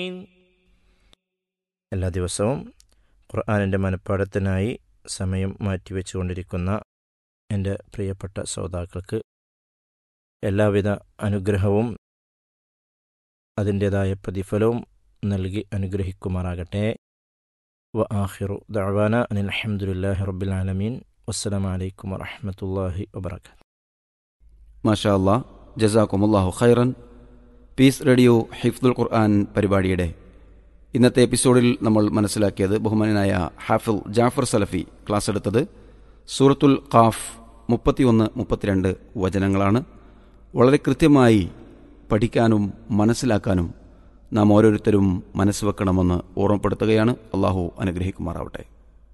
എല്ലാ ദിവസവും ഖുർആാനിൻ്റെ മനപ്പാടത്തിനായി സമയം മാറ്റിവെച്ചുകൊണ്ടിരിക്കുന്ന എൻ്റെ പ്രിയപ്പെട്ട ശ്രോതാക്കൾക്ക് എല്ലാവിധ അനുഗ്രഹവും അതിൻ്റേതായ പ്രതിഫലവും നൽകി അനുഗ്രഹിക്കുമാറാകട്ടെ വ ആഹിറു ദഅവാന അനിൽ അഹമ്മദുല്ലാഹി റബ്ബിൽ ആലമീൻ വസ്സലാമു അലൈക്കും വറഹ്മത്തുള്ളാഹി വബറകാതുഹു മാഷാ അല്ലാ ജസാക്കുമുല്ലാഹു ഖൈറൻ പീസ് റേഡിയോ ഹിഫ്ദുൽ ഖുർആൻ പരിപാടിയുടെ ഇന്നത്തെ എപ്പിസോഡിൽ നമ്മൾ മനസ്സിലാക്കിയത് ബഹുമാനായ ഹാഫിൽ ജാഫർ സലഫി ക്ലാസ് എടുത്തത് സൂറത്തുൽ ഖാഫ് മുപ്പത്തിയൊന്ന് മുപ്പത്തിരണ്ട് വചനങ്ങളാണ് വളരെ കൃത്യമായി പഠിക്കാനും മനസ്സിലാക്കാനും നാം ഓരോരുത്തരും മനസ്സ് വെക്കണമെന്ന് ഓർമ്മപ്പെടുത്തുകയാണ് അള്ളാഹു അനുഗ്രഹിക്കുമാറാവട്ടെ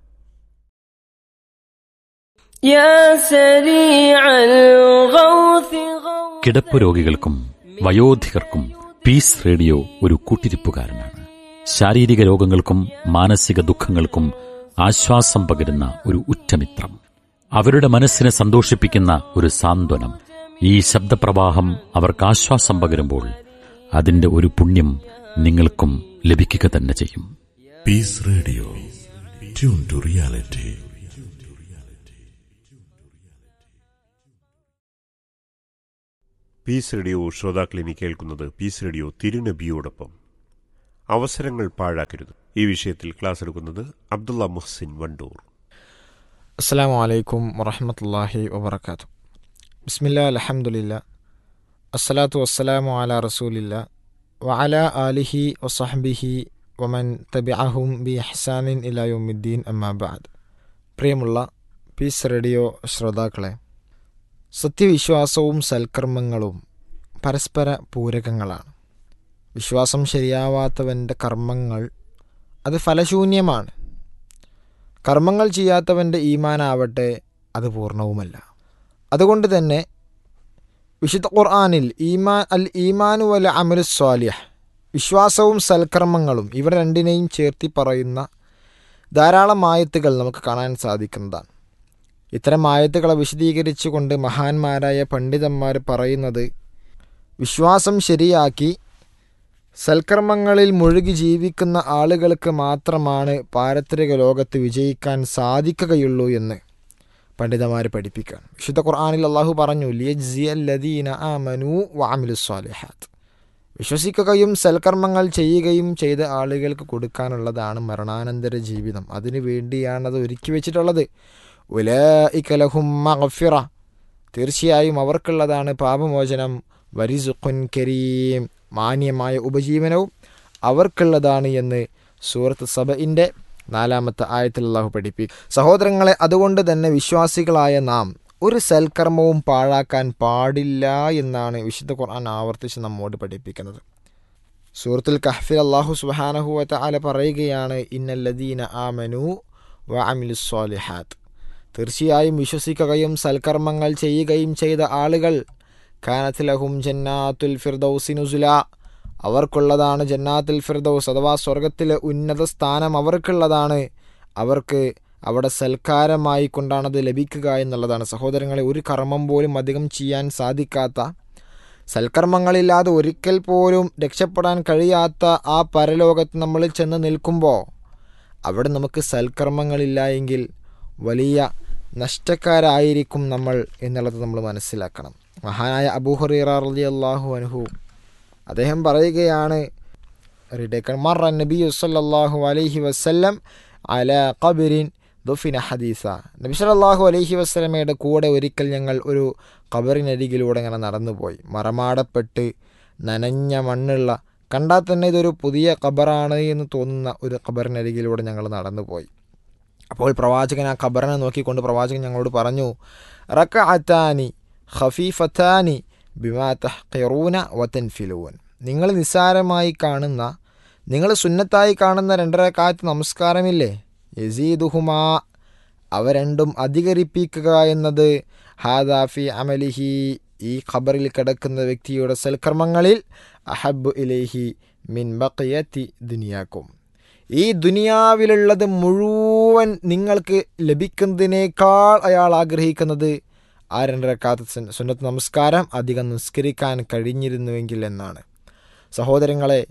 يا سريع الغوث غوث കിടപ്പ് രോഗികൾക്കും വയോധികർക്കും പീസ് റേഡിയോ ഒരു കൂട്ടിരിപ്പുകാരനാണ് ശാരീരിക രോഗങ്ങൾക്കും മാനസിക ദുഃഖങ്ങൾക്കും ആശ്വാസം പകരുന്ന ഒരു ഉറ്റമിത്രം അവരുടെ മനസ്സിനെ സന്തോഷിപ്പിക്കുന്ന ഒരു സാന്ത്വനം ഈ ശബ്ദപ്രവാഹം അവർക്ക് ആശ്വാസം പകരുമ്പോൾ അതിന്റെ ഒരു പുണ്യം നിങ്ങൾക്കും ലഭിക്കുക തന്നെ ചെയ്യും Peace Radio. Tune to reality. Peace Radio ശ്രോതാക്കൾ ഇനി കേൾക്കുന്നത് പീസ് റേഡിയോ തിരുനബിയോടൊപ്പം അവസരങ്ങൾ പാഴാക്കരുത് ഈ വിഷയത്തിൽ ക്ലാസ് എടുക്കുന്നത് അബ്ദുള്ള മുഹ്സിൻ വണ്ടൂർ അസ്സാം വലൈക്കും വറഹമത്തല്ലാഹി വബർക്കാത്തു ബിസ്മില്ല അലഹമുല്ല അസ്സലാത്തു വസ്സലാമു അല റസൂലില്ല വഅല ആലിഹി വസഹബിഹി വമൻ തബിഅഹും ബി ഹസാനിൻ ഇലായുദ്ദീൻ അമ്മാബാദ് പ്രിയമുള്ള പീസ് റേഡിയോ ശ്രോതാക്കളെ സത്യവിശ്വാസവും സൽക്കർമ്മങ്ങളും പരസ്പര പൂരകങ്ങളാണ് വിശ്വാസം ശരിയാവാത്തവൻ്റെ കർമ്മങ്ങൾ അത് ഫലശൂന്യമാണ് കർമ്മങ്ങൾ ചെയ്യാത്തവൻ്റെ ഈമാനാവട്ടെ അത് പൂർണ്ണവുമല്ല അതുകൊണ്ട് തന്നെ വിശുദ്ധ ഖുർആാനിൽ ഈമാൻ അൽ ഈമാനു വല അമലു സ്വാലിഹ് വിശ്വാസവും സൽക്കർമ്മങ്ങളും ഇവ രണ്ടിനെയും ചേർത്തി പറയുന്ന ധാരാളം ആയത്തുകൾ നമുക്ക് കാണാൻ സാധിക്കുന്നതാണ് ഇത്തരം ആയത്തുകളെ വിശദീകരിച്ചുകൊണ്ട് മഹാന്മാരായ പണ്ഡിതന്മാർ പറയുന്നത് വിശ്വാസം ശരിയാക്കി സൽക്കർമ്മങ്ങളിൽ മുഴുകി ജീവിക്കുന്ന ആളുകൾക്ക് മാത്രമാണ് പാരത്രിക ലോകത്ത് വിജയിക്കാൻ സാധിക്കുകയുള്ളൂ എന്ന് പണ്ഡിതന്മാർ പഠിപ്പിക്കാൻ വിശുദ്ധ ഖുർആാനിൽ അള്ളാഹു പറഞ്ഞു ലിയജ്സിയല്ലദീന ആമനു വാമിലു സ്വാലിഹാത്ത് വിശ്വസിക്കുകയും സൽക്കർമ്മങ്ങൾ ചെയ്യുകയും ചെയ്ത ആളുകൾക്ക് കൊടുക്കാനുള്ളതാണ് മരണാനന്തര ജീവിതം അതിനു വേണ്ടിയാണത് ഒരുക്കി വെച്ചിട്ടുള്ളത് ഉലഇക്കലഹും മഗ്ഫിറ തീർച്ചയായും അവർക്കുള്ളതാണ് പാപമോചനം വരിസുഖുൻ കരീം മാന്യമായ ഉപജീവനവും അവർക്കുള്ളതാണ് എന്ന് സൂറത്ത് സബയിൻ്റെ നാലാമത്തെ ആയത്തിൽ അള്ളാഹു പഠിപ്പിക്കും സഹോദരങ്ങളെ അതുകൊണ്ട് തന്നെ വിശ്വാസികളായ നാം ഒരു സൽക്കർമ്മവും പാഴാക്കാൻ പാടില്ല എന്നാണ് വിശുദ്ധ ഖുർആൻ ആവർത്തിച്ച് നമ്മോട് പഠിപ്പിക്കുന്നത് സൂറത്തുൽ കഹ്ഫിൽ അള്ളാഹു സുബാനഹുവത്ത ആല പറയുകയാണ് ഇന്നല്ലദീന ആമനു വ അമിലുസ്വാലിഹാത്ത് തീർച്ചയായും വിശ്വസിക്കുകയും സൽക്കർമ്മങ്ങൾ ചെയ്യുകയും ചെയ്ത ആളുകൾ കാനത്തിലഹും ജന്നാത്തുൽ ഫിർദൌസി നുസുല അവർക്കുള്ളതാണ് ജന്നാത്തുൽ ഫിർദൌസ് അഥവാ സ്വർഗത്തിലെ ഉന്നത സ്ഥാനം അവർക്കുള്ളതാണ് അവർക്ക് അവിടെ സൽക്കാരമായി കൊണ്ടാണത് ലഭിക്കുക എന്നുള്ളതാണ് സഹോദരങ്ങളെ ഒരു കർമ്മം പോലും അധികം ചെയ്യാൻ സാധിക്കാത്ത സൽക്കർമ്മങ്ങളില്ലാതെ ഒരിക്കൽ പോലും രക്ഷപ്പെടാൻ കഴിയാത്ത ആ പരലോകത്ത് നമ്മൾ ചെന്ന് നിൽക്കുമ്പോൾ അവിടെ നമുക്ക് സൽക്കർമ്മങ്ങളില്ല എങ്കിൽ വലിയ നഷ്ടക്കാരായിരിക്കും നമ്മൾ എന്നുള്ളത് നമ്മൾ മനസ്സിലാക്കണം മഹാനായ അബൂഹറീറ റലി അള്ളാഹു അനുഹു അദ്ദേഹം പറയുകയാണ് മർ നബി സല്ലല്ലാഹു അലൈഹി വസല്ലം അല ഖബരിൻ ദുഫിന ഹദീസ നബി സല്ലല്ലാഹു അലൈഹി വസ്ലമയുടെ കൂടെ ഒരിക്കൽ ഞങ്ങൾ ഒരു ഖബറിനരികിലൂടെ ഇങ്ങനെ നടന്നുപോയി മറമാടപ്പെട്ട് നനഞ്ഞ മണ്ണുള്ള കണ്ടാൽ തന്നെ ഇതൊരു പുതിയ ഖബറാണ് എന്ന് തോന്നുന്ന ഒരു ഖബറിനരികിലൂടെ ഞങ്ങൾ നടന്നുപോയി അപ്പോൾ പ്രവാചകൻ ആ ഖബറിനെ നോക്കിക്കൊണ്ട് പ്രവാചകൻ ഞങ്ങളോട് പറഞ്ഞു റക്ക അത്താനി ഖഫീഫത്താനി ബിമാ തഹ്ഖിറൂന വതൻഫിലൂൻ നിങ്ങൾ നിസ്സാരമായി കാണുന്ന നിങ്ങൾ സുന്നത്തായി കാണുന്ന രണ്ടര കാറ്റ് നമസ്കാരമില്ലേ യസീദുഹുമാ അവ രണ്ടും അധികരിപ്പിക്കുക എന്നത് ഹാദാഫി അമലിഹി ഈ ഖബറിൽ കിടക്കുന്ന വ്യക്തിയുടെ സൽക്കർമ്മങ്ങളിൽ അഹബ് ഇലേഹി മിൻ ബഖയത്തി ദുനിയാക്കും ഈ ദുനിയാവിലുള്ളത് മുഴുവൻ നിങ്ങൾക്ക് ലഭിക്കുന്നതിനേക്കാൾ അയാൾ ആഗ്രഹിക്കുന്നത് ആ രണ്ടരക്കാത്ത സുന്നത്ത് നമസ്കാരം അധികം നിസ്കരിക്കാൻ കഴിഞ്ഞിരുന്നുവെങ്കിൽ എന്നാണ് സഹോദരങ്ങളെ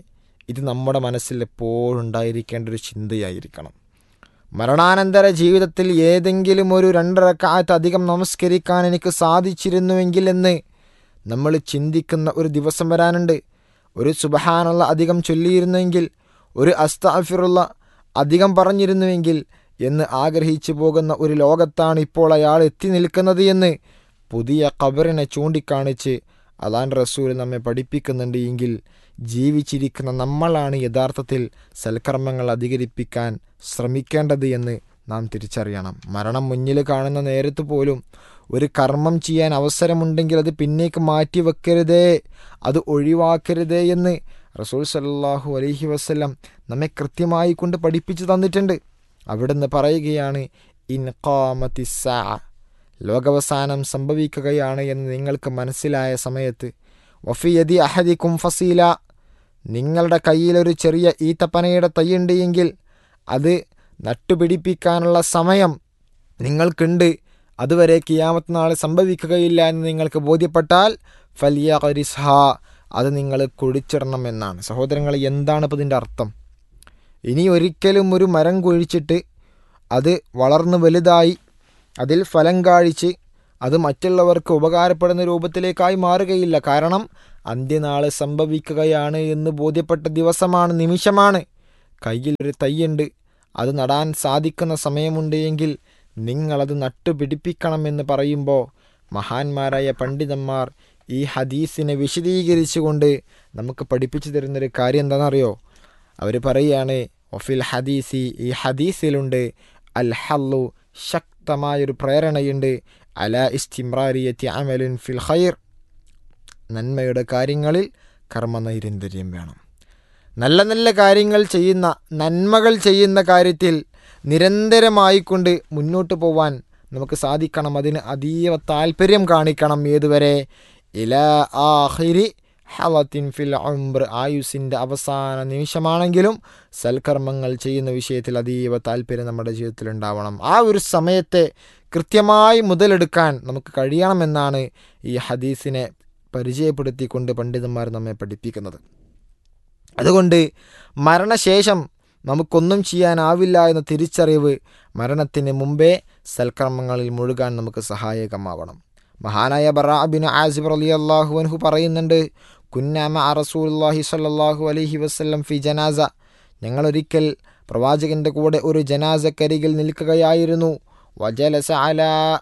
ഇത് നമ്മുടെ മനസ്സിൽ എപ്പോഴും ഉണ്ടായിരിക്കേണ്ട ഒരു ചിന്തയായിരിക്കണം മരണാനന്തര ജീവിതത്തിൽ ഏതെങ്കിലും ഒരു രണ്ടരക്കാലത്ത് അധികം നമസ്കരിക്കാൻ എനിക്ക് സാധിച്ചിരുന്നുവെങ്കിൽ എന്ന് നമ്മൾ ചിന്തിക്കുന്ന ഒരു ദിവസം വരാനുണ്ട് ഒരു സുബഹാനുള്ള അധികം ചൊല്ലിയിരുന്നുവെങ്കിൽ ഒരു അസ്താഫിറുള്ള അധികം പറഞ്ഞിരുന്നുവെങ്കിൽ എന്ന് ആഗ്രഹിച്ചു പോകുന്ന ഒരു ലോകത്താണ് ഇപ്പോൾ അയാൾ എത്തി നിൽക്കുന്നത് എന്ന് പുതിയ ഖബറിനെ ചൂണ്ടിക്കാണിച്ച് അലാൻ റസൂൽ നമ്മെ പഠിപ്പിക്കുന്നുണ്ട് എങ്കിൽ ജീവിച്ചിരിക്കുന്ന നമ്മളാണ് യഥാർത്ഥത്തിൽ സൽക്കർമ്മങ്ങൾ അധികരിപ്പിക്കാൻ ശ്രമിക്കേണ്ടത് എന്ന് നാം തിരിച്ചറിയണം മരണം മുന്നിൽ കാണുന്ന നേരത്ത് പോലും ഒരു കർമ്മം ചെയ്യാൻ അവസരമുണ്ടെങ്കിൽ അത് പിന്നേക്ക് മാറ്റി വെക്കരുതേ അത് ഒഴിവാക്കരുതേ എന്ന് റസൂൽ സല്ലാഹു അലൈഹി വസ്ലം നമ്മെ കൃത്യമായി കൊണ്ട് പഠിപ്പിച്ചു തന്നിട്ടുണ്ട് അവിടുന്ന് പറയുകയാണ് ഇൻകാമത്തിസാ ലോകവസാനം സംഭവിക്കുകയാണ് എന്ന് നിങ്ങൾക്ക് മനസ്സിലായ സമയത്ത് വഫിയതി അഹദിക്കും ഫസീല നിങ്ങളുടെ കയ്യിലൊരു ചെറിയ ഈത്തപ്പനയുടെ തൈയുണ്ട് എങ്കിൽ അത് നട്ടുപിടിപ്പിക്കാനുള്ള സമയം നിങ്ങൾക്കുണ്ട് അതുവരെ കിയാമത്ത് നാൾ സംഭവിക്കുകയില്ല എന്ന് നിങ്ങൾക്ക് ബോധ്യപ്പെട്ടാൽ ഫലിയ ഖരിസ്ഹ അത് നിങ്ങൾ കുഴിച്ചിടണം എന്നാണ് സഹോദരങ്ങൾ എന്താണ് ഇപ്പോൾ ഇതിൻ്റെ അർത്ഥം ഇനി ഒരിക്കലും ഒരു മരം കുഴിച്ചിട്ട് അത് വളർന്ന് വലുതായി അതിൽ ഫലം കാഴിച്ച് അത് മറ്റുള്ളവർക്ക് ഉപകാരപ്പെടുന്ന രൂപത്തിലേക്കായി മാറുകയില്ല കാരണം അന്ത്യനാൾ സംഭവിക്കുകയാണ് എന്ന് ബോധ്യപ്പെട്ട ദിവസമാണ് നിമിഷമാണ് കയ്യിൽ ഒരു തയ്യുണ്ട് അത് നടാൻ സാധിക്കുന്ന സമയമുണ്ട് എങ്കിൽ നിങ്ങളത് നട്ടുപിടിപ്പിക്കണമെന്ന് പറയുമ്പോൾ മഹാന്മാരായ പണ്ഡിതന്മാർ ഈ ഹദീസിനെ വിശദീകരിച്ചുകൊണ്ട് നമുക്ക് പഠിപ്പിച്ചു തരുന്നൊരു കാര്യം എന്താണെന്നറിയോ അവർ പറയുകയാണ് ഒഫിൽ ഹദീസി ഈ ഹദീസിലുണ്ട് അൽ ഹല്ലു ശക്തമായൊരു പ്രേരണയുണ്ട് അല ഇസ്തിമ്രാരിയത്തി അമലുൻ ഫിൽ ഖൈർ നന്മയുടെ കാര്യങ്ങളിൽ കർമ്മനൈരന്തര്യം വേണം നല്ല നല്ല കാര്യങ്ങൾ ചെയ്യുന്ന നന്മകൾ ചെയ്യുന്ന കാര്യത്തിൽ നിരന്തരമായിക്കൊണ്ട് മുന്നോട്ട് പോവാൻ നമുക്ക് സാധിക്കണം അതിന് അതീവ താല്പര്യം കാണിക്കണം ഏതുവരെ ഇല ആഹിരി ഹലത്തിൻ ഫിൽ ഉംബ്ര ആയുസിൻ്റെ അവസാന നിമിഷമാണെങ്കിലും സൽക്കർമ്മങ്ങൾ ചെയ്യുന്ന വിഷയത്തിൽ അതീവ താല്പര്യം നമ്മുടെ ജീവിതത്തിൽ ഉണ്ടാവണം ആ ഒരു സമയത്തെ കൃത്യമായി മുതലെടുക്കാൻ നമുക്ക് കഴിയണമെന്നാണ് ഈ ഹദീസിനെ പരിചയപ്പെടുത്തിക്കൊണ്ട് പണ്ഡിതന്മാർ നമ്മെ പഠിപ്പിക്കുന്നത് അതുകൊണ്ട് മരണശേഷം നമുക്കൊന്നും ചെയ്യാനാവില്ല എന്ന തിരിച്ചറിവ് മരണത്തിന് മുമ്പേ സൽക്കർമ്മങ്ങളിൽ മുഴുകാൻ നമുക്ക് സഹായകമാവണം മഹാനായ ബറാബിൻ ആസിബ് അലി അള്ളാഹു അൻഹു പറയുന്നുണ്ട് കുന്നാമ റസൂല്ലാഹി സല്ലാഹു അലഹി വസ്ലം ഫി ജനാസ ഞങ്ങളൊരിക്കൽ പ്രവാചകൻ്റെ കൂടെ ഒരു ജനാസക്കരികിൽ നിൽക്കുകയായിരുന്നു വജലസ അല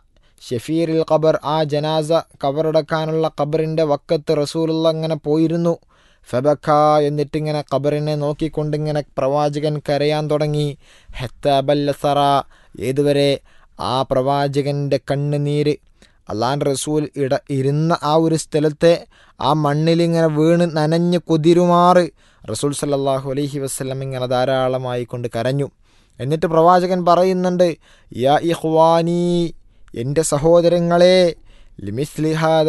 ഷഫീറിൽ ഖബർ ആ ജനാസ കബറടക്കാനുള്ള ഖബറിൻ്റെ വക്കത്ത് റസൂലുള്ള അങ്ങനെ പോയിരുന്നു ഫബക്ക എന്നിട്ടിങ്ങനെ ഖബറിനെ നോക്കിക്കൊണ്ടിങ്ങനെ പ്രവാചകൻ കരയാൻ തുടങ്ങി ഹെത്തബല്ലസറ ഏതുവരെ ആ പ്രവാചകൻ്റെ കണ്ണുനീര് അള്ളാൻ റസൂൽ ഇട ഇരുന്ന ആ ഒരു സ്ഥലത്തെ ആ മണ്ണിലിങ്ങനെ വീണ് നനഞ്ഞ് കുതിരുമാറ് റസൂൽ സല്ലാഹു അലൈഹി വസ്ലം ഇങ്ങനെ ധാരാളമായി കൊണ്ട് കരഞ്ഞു എന്നിട്ട് പ്രവാചകൻ പറയുന്നുണ്ട് യാ ഇഹ്വാനി എൻ്റെ സഹോദരങ്ങളെ ലിമിസ്ലിഹാദ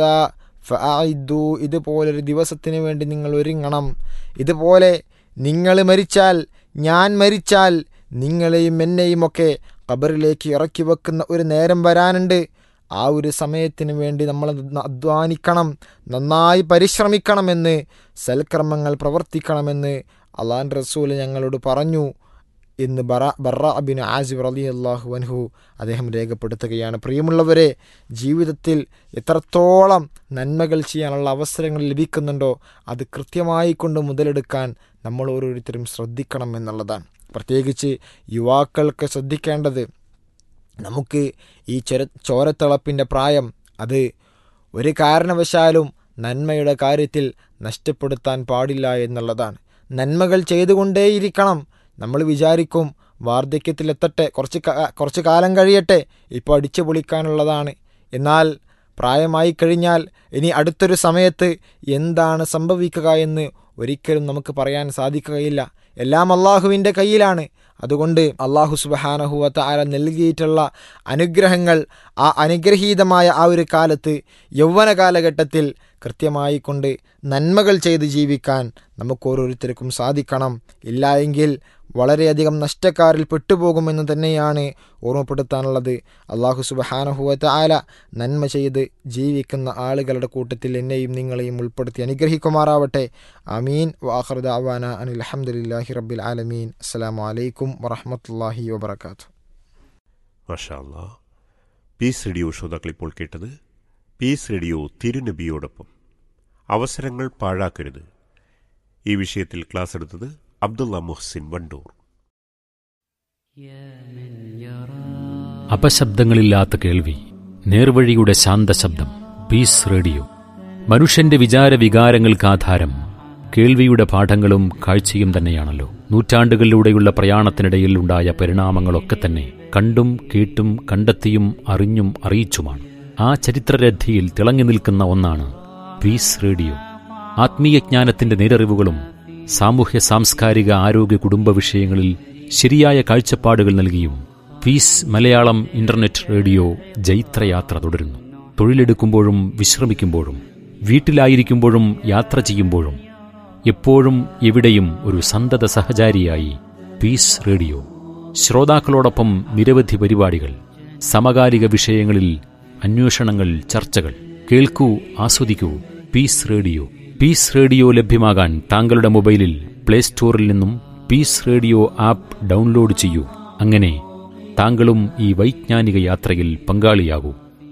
ഫഅഇദ്ദു ഇതുപോലൊരു ദിവസത്തിന് വേണ്ടി നിങ്ങൾ ഒരുങ്ങണം ഇതുപോലെ നിങ്ങൾ മരിച്ചാൽ ഞാൻ മരിച്ചാൽ നിങ്ങളെയും എന്നെയും ഒക്കെ ഖബറിലേക്ക് ഇറക്കി വെക്കുന്ന ഒരു നേരം വരാനുണ്ട് ആ ഒരു സമയത്തിന് വേണ്ടി നമ്മൾ അധ്വാനിക്കണം നന്നായി പരിശ്രമിക്കണമെന്ന് സൽക്കർമ്മങ്ങൾ പ്രവർത്തിക്കണമെന്ന് അള്ളാൻ റസൂൽ ഞങ്ങളോട് പറഞ്ഞു എന്ന് ബറ ബറ അബിൻ ആസിബ് റലി അള്ളാഹു അൻഹു അദ്ദേഹം രേഖപ്പെടുത്തുകയാണ് പ്രിയമുള്ളവരെ ജീവിതത്തിൽ എത്രത്തോളം നന്മകൾ ചെയ്യാനുള്ള അവസരങ്ങൾ ലഭിക്കുന്നുണ്ടോ അത് കൃത്യമായി കൊണ്ട് മുതലെടുക്കാൻ നമ്മൾ ഓരോരുത്തരും ശ്രദ്ധിക്കണം എന്നുള്ളതാണ് പ്രത്യേകിച്ച് യുവാക്കൾക്ക് ശ്രദ്ധിക്കേണ്ടത് നമുക്ക് ഈ ചൊര ചോരത്തിളപ്പിൻ്റെ പ്രായം അത് ഒരു കാരണവശാലും നന്മയുടെ കാര്യത്തിൽ നഷ്ടപ്പെടുത്താൻ പാടില്ല എന്നുള്ളതാണ് നന്മകൾ ചെയ്തുകൊണ്ടേയിരിക്കണം നമ്മൾ വിചാരിക്കും വാർദ്ധക്യത്തിലെത്തട്ടെ കുറച്ച് കുറച്ച് കാലം കഴിയട്ടെ ഇപ്പോൾ അടിച്ചു പൊളിക്കാനുള്ളതാണ് എന്നാൽ പ്രായമായി കഴിഞ്ഞാൽ ഇനി അടുത്തൊരു സമയത്ത് എന്താണ് സംഭവിക്കുക എന്ന് ഒരിക്കലും നമുക്ക് പറയാൻ സാധിക്കുകയില്ല എല്ലാം അള്ളാഹുവിൻ്റെ കയ്യിലാണ് അതുകൊണ്ട് അള്ളാഹു സുബഹാനഹുവത്ത ആര നൽകിയിട്ടുള്ള അനുഗ്രഹങ്ങൾ ആ അനുഗ്രഹീതമായ ആ ഒരു കാലത്ത് യൗവന കാലഘട്ടത്തിൽ കൃത്യമായി കൊണ്ട് നന്മകൾ ചെയ്ത് ജീവിക്കാൻ നമുക്ക് ഓരോരുത്തർക്കും സാധിക്കണം ഇല്ല എങ്കിൽ വളരെയധികം നഷ്ടക്കാരിൽ പെട്ടുപോകുമെന്ന് തന്നെയാണ് ഓർമ്മപ്പെടുത്താനുള്ളത് അള്ളാഹു സുബഹാനഹുവത്ത ആല നന്മ ചെയ്ത് ജീവിക്കുന്ന ആളുകളുടെ കൂട്ടത്തിൽ എന്നെയും നിങ്ങളെയും ഉൾപ്പെടുത്തി അനുഗ്രഹിക്കുമാറാവട്ടെ അമീൻ വാഹർദ അവാന അനിൽ അഹമ്മദില്ലാഹി റബ്ബിൽ ആലമീൻ അസ്സലാമു അലൈക്കും വറഹമത്തല്ലാഹി വബർക്കാത്തു മാഷാ അല്ലാ പീസ് റേഡിയോ ശ്രോതാക്കൾ ഇപ്പോൾ കേട്ടത് പീസ് റേഡിയോ തിരുനബിയോടൊപ്പം അവസരങ്ങൾ പാഴാക്കരുത് ഈ വിഷയത്തിൽ ക്ലാസ് എടുത്തത് അബ്ദുള്ള മുഹ്സിൻ വണ്ടൂർ അപശബ്ദങ്ങളില്ലാത്ത കേൾവി നേർവഴിയുടെ ശാന്തശബ്ദം പീസ് റേഡിയോ മനുഷ്യന്റെ വിചാര വികാരങ്ങൾക്ക് ആധാരം കേൾവിയുടെ പാഠങ്ങളും കാഴ്ചയും തന്നെയാണല്ലോ നൂറ്റാണ്ടുകളിലൂടെയുള്ള പ്രയാണത്തിനിടയിൽ ഉണ്ടായ പരിണാമങ്ങളൊക്കെ തന്നെ കണ്ടും കേട്ടും കണ്ടെത്തിയും അറിഞ്ഞും അറിയിച്ചുമാണ് ആ ചരിത്രരഥിയിൽ തിളങ്ങി നിൽക്കുന്ന ഒന്നാണ് പീസ് റേഡിയോ ആത്മീയജ്ഞാനത്തിന്റെ നേരറിവുകളും സാമൂഹ്യ സാംസ്കാരിക ആരോഗ്യ കുടുംബ വിഷയങ്ങളിൽ ശരിയായ കാഴ്ചപ്പാടുകൾ നൽകിയും പീസ് മലയാളം ഇന്റർനെറ്റ് റേഡിയോ ജൈത്രയാത്ര തുടരുന്നു തൊഴിലെടുക്കുമ്പോഴും വിശ്രമിക്കുമ്പോഴും വീട്ടിലായിരിക്കുമ്പോഴും യാത്ര ചെയ്യുമ്പോഴും എപ്പോഴും എവിടെയും ഒരു സന്തത സഹചാരിയായി പീസ് റേഡിയോ ശ്രോതാക്കളോടൊപ്പം നിരവധി പരിപാടികൾ സമകാലിക വിഷയങ്ങളിൽ അന്വേഷണങ്ങൾ ചർച്ചകൾ കേൾക്കൂ ആസ്വദിക്കൂ പീസ് റേഡിയോ പീസ് റേഡിയോ ലഭ്യമാകാൻ താങ്കളുടെ മൊബൈലിൽ പ്ലേ സ്റ്റോറിൽ നിന്നും പീസ് റേഡിയോ ആപ്പ് ഡൗൺലോഡ് ചെയ്യൂ അങ്ങനെ താങ്കളും ഈ വൈജ്ഞാനിക യാത്രയിൽ പങ്കാളിയാകൂ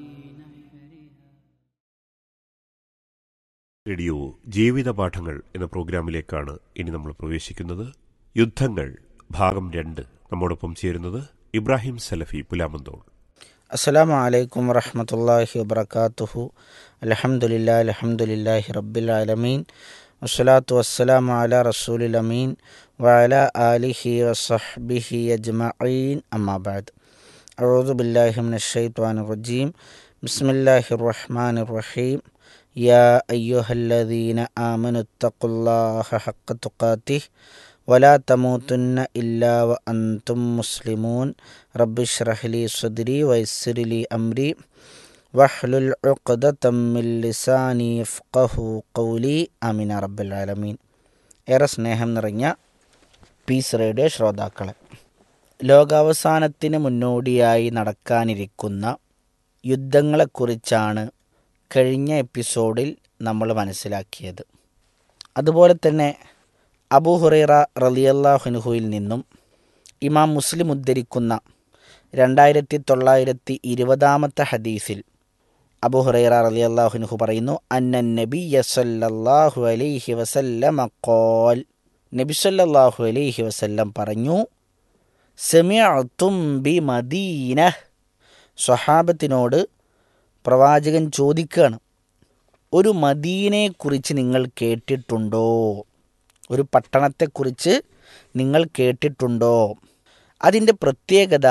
റേഡിയോ ജീവിത പാഠങ്ങൾ എന്ന പ്രോഗ്രാമിലേക്കാണ് ഇനി നമ്മൾ പ്രവേശിക്കുന്നത് യുദ്ധങ്ങൾ ഭാഗം രണ്ട് നമ്മോടൊപ്പം ചേരുന്നത് ഇബ്രാഹിം സലഫി പുലാമന്തോൾ അസ്സലാമു അലൈക്കും വറഹമത്തല്ലാഹി വബർക്കാത്തുഹു അലഹമുല്ലാ അലഹമുല്ലാഹി റബ്ബിൽ ആലമീൻ വസ്സലാത്തു വസ്സലാമു അല റസൂലിൽ അമീൻ വഅല ആലിഹി വസഹ്ബിഹി അജ്മഈൻ അമ്മാബാദ് أعوذ بالله من الشيطان الرجيم بسم الله الرحمن الرحيم يا أيها الذين آمنوا اتقوا الله حق تقاته ولا تموتن إلا وأنتم مسلمون رب اشرح لي صدري ويسر لي أمري واحلل عقدة من لساني يفقه قولي آمين يا رب العالمين ഏറെ സ്നേഹം നിറഞ്ഞ പീസ് റേഡിയോ ശ്രോതാക്കളെ ലോകാവസാനത്തിന് മുന്നോടിയായി നടക്കാനിരിക്കുന്ന യുദ്ധങ്ങളെക്കുറിച്ചാണ് കഴിഞ്ഞ എപ്പിസോഡിൽ നമ്മൾ മനസ്സിലാക്കിയത് അതുപോലെ തന്നെ അബൂ ഹുറൈറ റലിയല്ലാഹുനുഹുയിൽ നിന്നും ഇമാം മുസ്ലിം ഉദ്ധരിക്കുന്ന രണ്ടായിരത്തി തൊള്ളായിരത്തി ഇരുപതാമത്തെ ഹദീസിൽ അബൂ ഹുറൈറ റലിയല്ലാഹുനുഹു പറയുന്നു അന്നൻ നബി യസല്ലാഹു അലൈഹി വസല്ലമ കോൽ നബി സല്ലല്ലാഹു അലൈഹി വസല്ലം പറഞ്ഞു സെമിഅത്തും ബി മദീന സ്വഹാബത്തിനോട് പ്രവാചകൻ ചോദിക്കുകയാണ് ഒരു മദീനയെക്കുറിച്ച് നിങ്ങൾ കേട്ടിട്ടുണ്ടോ ഒരു പട്ടണത്തെക്കുറിച്ച് നിങ്ങൾ കേട്ടിട്ടുണ്ടോ അതിൻ്റെ പ്രത്യേകത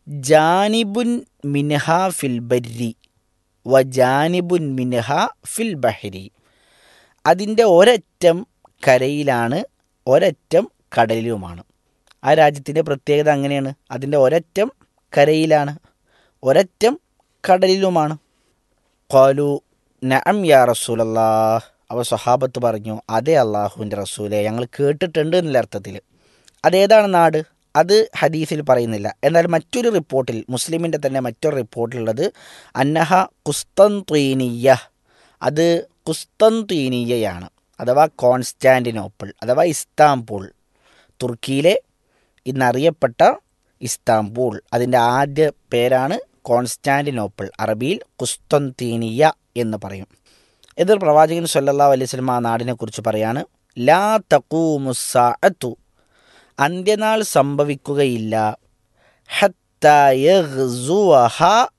ജാനിബുൻ മിൻഹ ഫിൽ ബരി വ ജാനിബുൻ മിൻഹ ഫിൽ ബഹരി അതിൻ്റെ ഒരറ്റം കരയിലാണ് ഒരറ്റം കടലിലുമാണ് ആ രാജ്യത്തിൻ്റെ പ്രത്യേകത അങ്ങനെയാണ് അതിൻ്റെ ഒരറ്റം കരയിലാണ് ഒരറ്റം കടലിലുമാണ് ഖാലു നഅം യാ റസൂലല്ലാ അവ സ്വഹാബത്ത് പറഞ്ഞു അതെ അള്ളാഹുവിൻ്റെ റസൂലെ ഞങ്ങൾ കേട്ടിട്ടുണ്ട് എന്നുള്ള അർത്ഥത്തിൽ അതേതാണ് നാട് അത് ഹദീസിൽ പറയുന്നില്ല എന്നാൽ മറ്റൊരു റിപ്പോർട്ടിൽ മുസ്ലിമിൻ്റെ തന്നെ മറ്റൊരു റിപ്പോർട്ടിലുള്ളത് അന്നഹ കുസ്തൻത്വീനിയ അത് കുസ്തൻത്വീനിയയാണ് അഥവാ കോൺസ്റ്റാൻറ്റിനോപ്പിൾ അഥവാ ഇസ്താംബൂൾ തുർക്കിയിലെ ഇന്നറിയപ്പെട്ട ഇസ്താംബൂൾ അതിൻ്റെ ആദ്യ പേരാണ് കോൺസ്റ്റാൻറ്റിനോപ്പിൾ അറബിയിൽ കുസ്തന്തീനിയ എന്ന് പറയും ഇതിൽ പ്രവാചകൻ സല്ലല്ലാ അലൈഹി സ്വലം ആ നാടിനെക്കുറിച്ച് പറയാണ് ലാ തക്കൂമുസാഅത്തു അന്ത്യനാൾ സംഭവിക്കുകയില്ല ഹത്ത യഗ്സുവഹ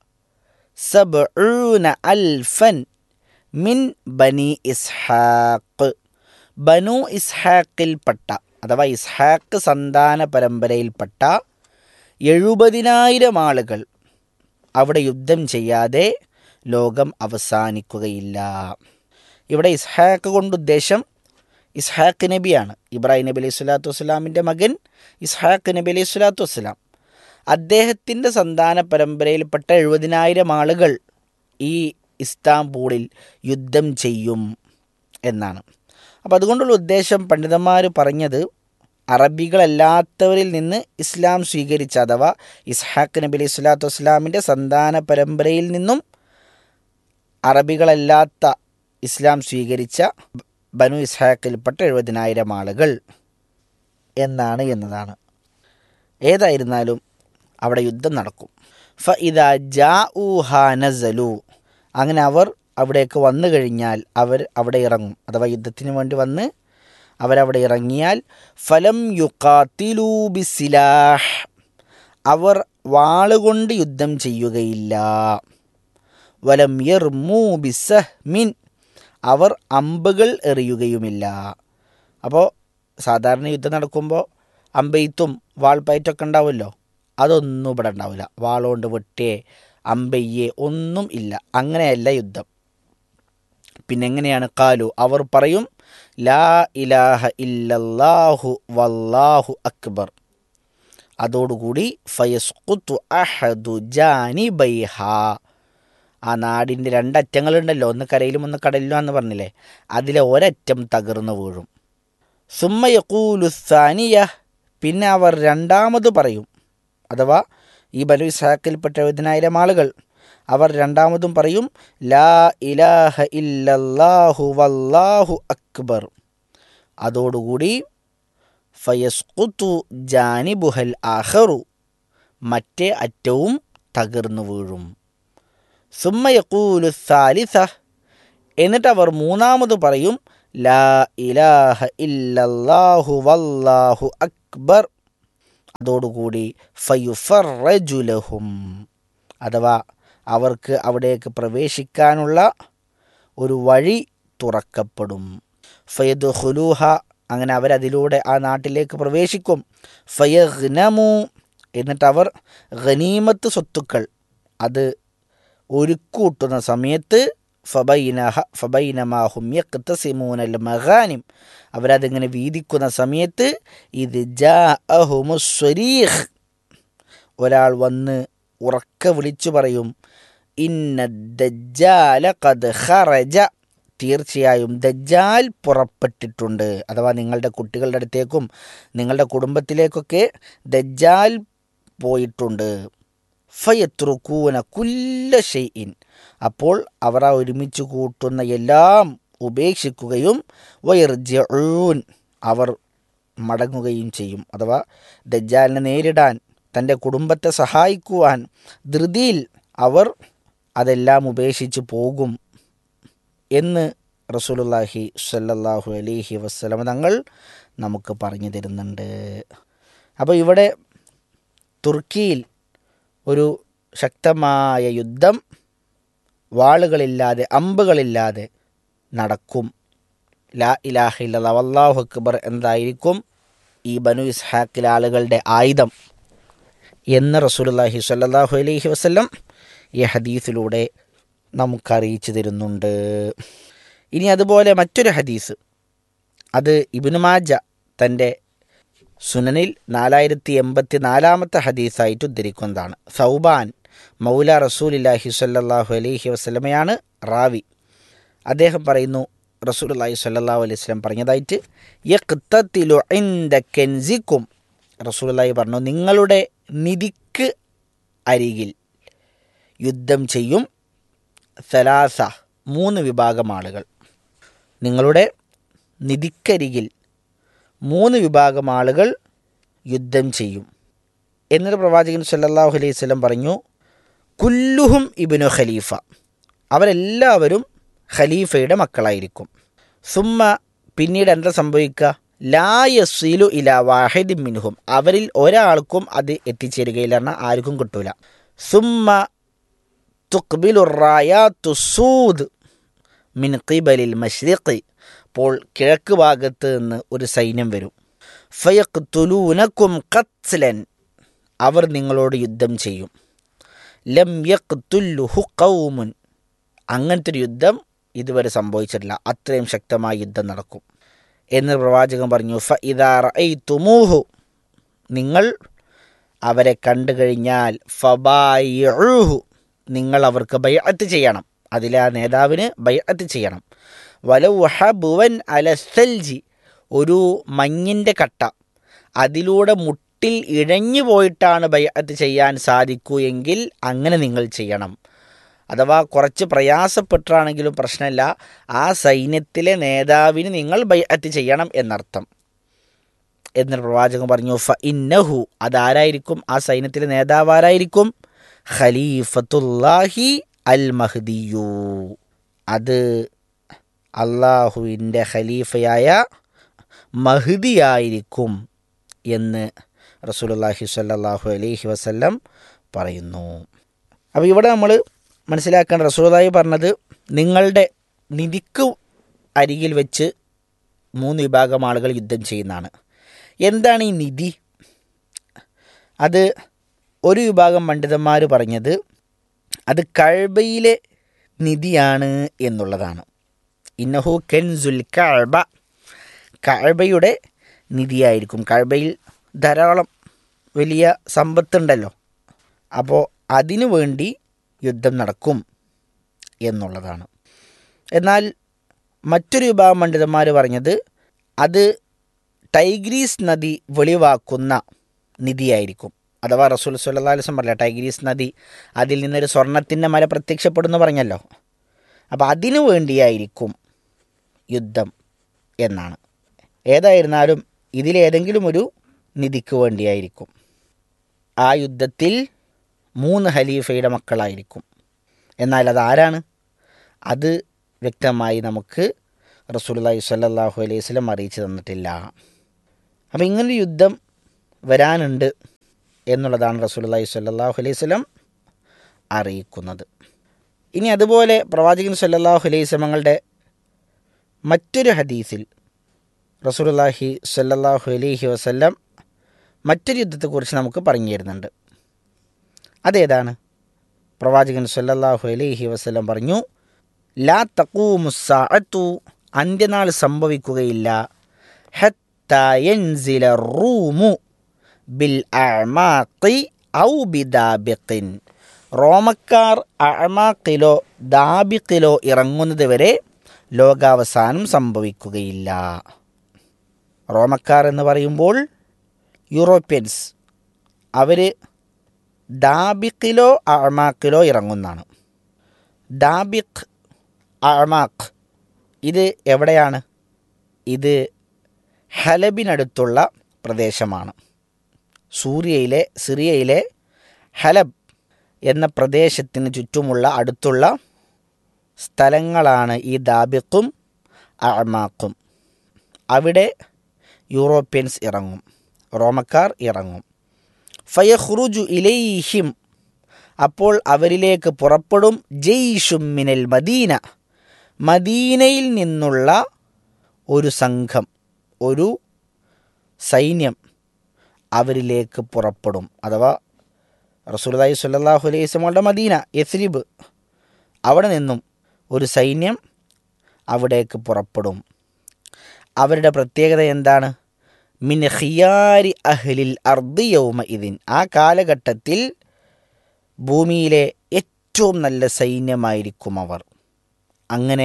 സബ്ഊന അൽഫൻ മിൻ ബനി ഇസ്ഹാഖ് ബനു ഇസ്ഹാഖിൽപ്പെട്ട അഥവാ ഇസ്ഹാഖ് സന്താന പരമ്പരയിൽപ്പെട്ട എഴുപതിനായിരം ആളുകൾ അവിടെ യുദ്ധം ചെയ്യാതെ ലോകം അവസാനിക്കുകയില്ല ഇവിടെ ഇസ്ഹാഖ് കൊണ്ട് ഉദ്ദേശം ഇസ്ഹാഖ് നബിയാണ് ഇബ്രാഹിം നബി അലൈഹി സ്വലാത്തു വസ്സലാമിൻ്റെ മകൻ ഇസ്ഹാഖ് നബി അലൈഹി സ്വലാത്തു വസ്സലാം അദ്ദേഹത്തിൻ്റെ സന്താന പരമ്പരയിൽപ്പെട്ട എഴുപതിനായിരം ആളുകൾ ഈ ഇസ്താംബൂളിൽ യുദ്ധം ചെയ്യും എന്നാണ് അപ്പോൾ അതുകൊണ്ടുള്ള ഉദ്ദേശം പണ്ഡിതന്മാർ പറഞ്ഞത് അറബികളല്ലാത്തവരിൽ നിന്ന് ഇസ്ലാം സ്വീകരിച്ച അഥവാ ഇസ്ഹാഖ് നബി അലൈഹി സ്വലാത്തു വസ്സലാമിൻ്റെ സന്താന പരമ്പരയിൽ നിന്നും അറബികളല്ലാത്ത ഇസ്ലാം സ്വീകരിച്ച ബനു ഇസ്ഹാഖിൽപ്പെട്ട എഴുപതിനായിരം ആളുകൾ എന്നാണ് എന്നതാണ് ഏതായിരുന്നാലും അവിടെ യുദ്ധം നടക്കും ഫ ഇതാ ജാ നസലു അങ്ങനെ അവർ അവിടേക്ക് വന്നു കഴിഞ്ഞാൽ അവർ അവിടെ ഇറങ്ങും അഥവാ യുദ്ധത്തിന് വേണ്ടി വന്ന് അവരവിടെ ഇറങ്ങിയാൽ ഫലം യുക്കാത്തിലൂ ബിസിലാഹ് അവർ വാളുകൊണ്ട് യുദ്ധം ചെയ്യുകയില്ല വലം യർമൂ ബിസഹ്മിൻ അവർ അമ്പുകൾ എറിയുകയുമില്ല അപ്പോൾ സാധാരണ യുദ്ധം നടക്കുമ്പോൾ അമ്പെയ്ത്തും വാൾപ്പയറ്റൊക്കെ ഉണ്ടാവുമല്ലോ അതൊന്നും ഇവിടെ ഉണ്ടാവില്ല വാളുകൊണ്ട് വെട്ടിയേ അമ്പയ്യേ ഒന്നും ഇല്ല അങ്ങനെയല്ല യുദ്ധം പിന്നെ എങ്ങനെയാണ് കാലു അവർ പറയും ലാ ഇലാഹ ഇല്ലല്ലാഹു വല്ലാഹു അക്ബർ അതോടുകൂടി ഫയസ്കുത്തു അഹദു ജാനിബൈഹ ആ നാടിൻ്റെ രണ്ടറ്റങ്ങളുണ്ടല്ലോ ഒന്ന് കരയിലും ഒന്ന് കടലിലും എന്ന് പറഞ്ഞില്ലേ അതിലെ ഒരറ്റം തകർന്നു വീഴും സുമ്മയക്കൂലു സാനിയ പിന്നെ അവർ രണ്ടാമത് പറയും അഥവാ ഈ ബലു ഇസാക്കിൽപ്പെട്ട എഴുപതിനായിരം ആളുകൾ അവർ രണ്ടാമതും പറയും ലാ ഇലാഹ ഇല്ലല്ലാഹു വല്ലാഹു അക്ബർ അതോടുകൂടി ഫയസ്കുത്തു ജാനിബുഹൽ ആഹറു മറ്റേ അറ്റവും തകർന്നു വീഴും സുമ്മയക്കൂലു സാലിസ എന്നിട്ട് അവർ മൂന്നാമത് പറയും ലാ ഇലാഹ ഇല്ലല്ലാഹു വല്ലാഹു അക്ബർ അതോടുകൂടി ഫയുഫറജുലഹും അഥവാ അവർക്ക് അവിടേക്ക് പ്രവേശിക്കാനുള്ള ഒരു വഴി തുറക്കപ്പെടും ഫയദ് ഹുലൂഹ അങ്ങനെ അവരതിലൂടെ ആ നാട്ടിലേക്ക് പ്രവേശിക്കും ഫയഗ്നമു എന്നിട്ട് അവർ ഖനീമത്ത് സ്വത്തുക്കൾ അത് ഒരുക്കൂട്ടുന്ന സമയത്ത് ഫബൈനഹ ഫബൈനമാഹും യക്തസിമൂനൽ മഹാനിം അവരതിങ്ങനെ വീതിക്കുന്ന സമയത്ത് ഇത് ജാ അഹുമുസ്വരീഖ് ഒരാൾ വന്ന് ഉറക്കെ വിളിച്ചു പറയും ഇന്ന ദജ്ജാല കത് ഖറജ തീർച്ചയായും ദജ്ജാൽ പുറപ്പെട്ടിട്ടുണ്ട് അഥവാ നിങ്ങളുടെ കുട്ടികളുടെ അടുത്തേക്കും നിങ്ങളുടെ കുടുംബത്തിലേക്കൊക്കെ ദജ്ജാൽ പോയിട്ടുണ്ട് ഫയത്രുക്കൂന കുല്ല ഷെയ്ഇൻ അപ്പോൾ അവർ ആ ഒരുമിച്ച് കൂട്ടുന്ന എല്ലാം ഉപേക്ഷിക്കുകയും വയർജൂൻ അവർ മടങ്ങുകയും ചെയ്യും അഥവാ ദജ്ജാലിനെ നേരിടാൻ തൻ്റെ കുടുംബത്തെ സഹായിക്കുവാൻ ധൃതിയിൽ അവർ അതെല്ലാം ഉപേക്ഷിച്ച് പോകും എന്ന് റസൂലുള്ളാഹി സ്വല്ലല്ലാഹു അലൈഹി വസ്ലമ തങ്ങൾ നമുക്ക് പറഞ്ഞു തരുന്നുണ്ട് അപ്പോൾ ഇവിടെ തുർക്കിയിൽ ഒരു ശക്തമായ യുദ്ധം വാളുകളില്ലാതെ അമ്പുകളില്ലാതെ നടക്കും ലാ ഇലാഹ ഇല്ലല്ലാഹ് വല്ലാഹു അക്ബർ എന്തായിരിക്കും ഈ ബനു ഇസ്ഹാക്കിലെ ആളുകളുടെ ആയുധം എന്ന് റസൂലുള്ളാഹി സ്വല്ലല്ലാഹു അലൈഹി വസല്ലം ഈ ഹദീസിലൂടെ നമുക്കറിയിച്ചു തരുന്നുണ്ട് ഇനി അതുപോലെ മറ്റൊരു ഹദീസ് അത് ഇബ്നു മാജ തൻ്റെ സുനനിൽ നാലായിരത്തി എൺപത്തി നാലാമത്തെ ഹദീസായിട്ട് ഉദ്ധരിക്കുന്നതാണ് സൗബാൻ മൗല റസൂലില്ലാഹി സ്വല്ലല്ലാഹു അലൈഹി വസ്ലമയാണ് റാവി അദ്ദേഹം പറയുന്നു റസൂലുള്ളാഹി സ്വല്ലല്ലാഹു അലൈഹി വസല്ലം പറഞ്ഞതായിട്ട് യഖ്തത്തിലു ഇൻദ കെൻസിക്കും റസൂലുള്ളാഹി പറഞ്ഞു നിങ്ങളുടെ നിധിക്ക് അരികിൽ യുദ്ധം ചെയ്യും സലാസ മൂന്ന് വിഭാഗം ആളുകൾ നിങ്ങളുടെ നിധിക്കരികിൽ മൂന്ന് വിഭാഗം ആളുകൾ യുദ്ധം ചെയ്യും എന്നിട്ട് പ്രവാചകൻ സല്ലല്ലാഹു അലൈഹി വസല്ലം പറഞ്ഞു കുല്ലുഹും ഇബ്നു ഖലീഫ അവരെല്ലാവരും ഖലീഫയുടെ മക്കളായിരിക്കും സുമ്മ പിന്നീട് എന്താ സംഭവിക്കുക ലാ യസീലു ഇല വാഹിദ് മിൻഹും അവരിൽ ഒരാൾക്കും അത് എത്തിച്ചേരുകയില്ല പറഞ്ഞാൽ ആർക്കും കിട്ടൂല സുമ്മ തുക്ബിലുറായാത്തു സൂദ് മിൻ ഖിബലിൽ മഷ്രിഖി അപ്പോൾ കിഴക്ക് ഭാഗത്ത് നിന്ന് ഒരു സൈന്യം വരും ഫയഖ്തുലൂനക്കും ഖത്ലൻ അവർ നിങ്ങളോട് യുദ്ധം ചെയ്യും ലം യഖ്തുല്ലുഹു ഖൗമുൻ അങ്ങനത്തെ ഒരു യുദ്ധം ഇതുവരെ സംഭവിച്ചിട്ടില്ല അത്രയും ശക്തമായ യുദ്ധം നടക്കും എന്ന് പ്രവാചകൻ പറഞ്ഞു ഫ ഇദാർ തുമൂഹു നിങ്ങൾ അവരെ കണ്ടു കഴിഞ്ഞാൽ ഫബായുഹു നിങ്ങൾ അവർക്ക് ബൈഅത്ത് ചെയ്യണം അതിലെ ആ നേതാവിന് ബൈഅത്ത് ചെയ്യണം വലൗ ഹബുവൻ അല സൽജി ഒരു മഞ്ഞിൻ്റെ കട്ട അതിലൂടെ മുട്ടിൽ ഇഴഞ്ഞു പോയിട്ടാണ് ബയ്യത്ത് ചെയ്യാൻ സാധിക്കൂ എങ്കിൽ അങ്ങനെ നിങ്ങൾ ചെയ്യണം അഥവാ കുറച്ച് പ്രയാസപ്പെട്ടാണെങ്കിലും പ്രശ്നമില്ല ആ സൈന്യത്തിലെ നേതാവിന് നിങ്ങൾ ബയ്യത്ത് ചെയ്യണം എന്നർത്ഥം എന്നൊരു പ്രവാചകൻ പറഞ്ഞു ഫ ഇന്നഹു അതാരായിരിക്കും ആ സൈന്യത്തിലെ നേതാവ് ആരായിരിക്കും ഖലീഫത്തുല്ലാഹി അൽ മഹ്ദിയു അത് അള്ളാഹുവിൻ്റെ ഖലീഫയായ മഹ്ദിയായിരിക്കും എന്ന് റസൂലുള്ളാഹി സ്വല്ലല്ലാഹു അലൈഹി വസല്ലം പറയുന്നു അപ്പോൾ ഇവിടെ നമ്മൾ മനസ്സിലാക്കേണ്ട റസൂലായി പറഞ്ഞത് നിങ്ങളുടെ നിധിക്ക് അരികിൽ വെച്ച് മൂന്ന് വിഭാഗം ആളുകൾ യുദ്ധം ചെയ്യുന്നതാണ് എന്താണ് ഈ നിധി അത് ഒരു വിഭാഗം പണ്ഡിതന്മാർ പറഞ്ഞത് അത് കഴബയിലെ നിധിയാണ് എന്നുള്ളതാണ് ഇന്നഹു കെൻസുൽ കഴബ കഴബയുടെ നിധിയായിരിക്കും കഴബയിൽ ധാരാളം വലിയ സമ്പത്തുണ്ടല്ലോ അപ്പോൾ അതിനു വേണ്ടി യുദ്ധം നടക്കും എന്നുള്ളതാണ് എന്നാൽ മറ്റൊരു വിഭാഗം പണ്ഡിതന്മാർ പറഞ്ഞത് അത് ടൈഗ്രീസ് നദി വെളിവാക്കുന്ന നിധിയായിരിക്കും അഥവാ റസൂൽ സല്ലാ അലിസം പറഞ്ഞ ടൈഗ്രീസ് നദി അതിൽ നിന്നൊരു സ്വർണത്തിൻ്റെ മല പ്രത്യക്ഷപ്പെടുന്നു പറഞ്ഞല്ലോ അപ്പോൾ അതിനു വേണ്ടിയായിരിക്കും യുദ്ധം എന്നാണ് ഏതായിരുന്നാലും ഇതിലേതെങ്കിലും ഒരു നിധിക്ക് വേണ്ടിയായിരിക്കും ആ യുദ്ധത്തിൽ മൂന്ന് ഖലീഫയുടെ മക്കളായിരിക്കും എന്നാൽ അതാരാണ് അത് വ്യക്തമായി നമുക്ക് റസൂലുള്ളാഹി സ്വല്ലല്ലാഹു അലൈഹി വസല്ലം അറിയിച്ചു തന്നിട്ടില്ല അപ്പം ഇങ്ങനൊരു യുദ്ധം വരാനുണ്ട് എന്നുള്ളതാണ് റസൂലുള്ളാഹി സ്വല്ലല്ലാഹു അലൈഹി വസല്ലം അറിയിക്കുന്നത് ഇനി അതുപോലെ പ്രവാചകൻ സല്ലല്ലാഹു അലൈഹി വസല്ലമങ്ങളുടെ മറ്റൊരു ഹദീസിൽ റസൂലുള്ളാഹി സ്വല്ലല്ലാഹു അലൈഹി വസല്ലം മറ്റൊരു യുദ്ധത്തെക്കുറിച്ച് നമുക്ക് പറഞ്ഞു തരുന്നുണ്ട് അതേതാണ് പ്രവാചകൻ സല്ലല്ലാഹു അലൈഹി വസല്ലം പറഞ്ഞു ലാ തഖൂമുസ്സാഅത്തു അന്ത്യനാൾ സംഭവിക്കുകയില്ല ഹത്തയൻസില റൂമു ബിൽ അമാഖി ഔ ബിദാബിഖിൻ റോമക്കാർ അമാക്കിലോ ദാബിക്കിലോ ഇറങ്ങുന്നത് വരെ ലോകാവസാനം സംഭവിക്കുകയില്ല റോമക്കാർ എന്ന് പറയുമ്പോൾ യൂറോപ്യൻസ് അവർ ദാബിക്കിലോ അമാക്കിലോ ഇറങ്ങുന്നതാണ് ദാബിഖ് അമാഖ് ഇത് എവിടെയാണ് ഇത് ഹലബിനടുത്തുള്ള പ്രദേശമാണ് സൂര്യയിലെ സിറിയയിലെ ഹലബ് എന്ന പ്രദേശത്തിന് ചുറ്റുമുള്ള അടുത്തുള്ള സ്ഥലങ്ങളാണ് ഈ ദാബിഖും അമാക്കും അവിടെ യൂറോപ്യൻസ് ഇറങ്ങും റോമക്കാർ ഇറങ്ങും ഫയഹ്റുജു ഇലൈഹിം അപ്പോൾ അവരിലേക്ക് പുറപ്പെടും ജെയ്ഷും മിനൽ മദീന മദീനയിൽ നിന്നുള്ള ഒരു സംഘം ഒരു സൈന്യം അവരിലേക്ക് പുറപ്പെടും അഥവാ റസൂലുള്ളാഹി സ്വല്ലല്ലാഹു അലൈഹി വസല്ലമയുടെ മദീന യസ്രിബ് അവിടെ നിന്നും ഒരു സൈന്യം അവിടേക്ക് പുറപ്പെടും അവരുടെ പ്രത്യേകത എന്താണ് മിൻ ഖിയാരി അഹ്ലിൽ അർദ് യൗമ ഇതിൻ ആ കാലഘട്ടത്തിൽ ഭൂമിയിലെ ഏറ്റവും നല്ല സൈന്യമായിരിക്കും അവർ അങ്ങനെ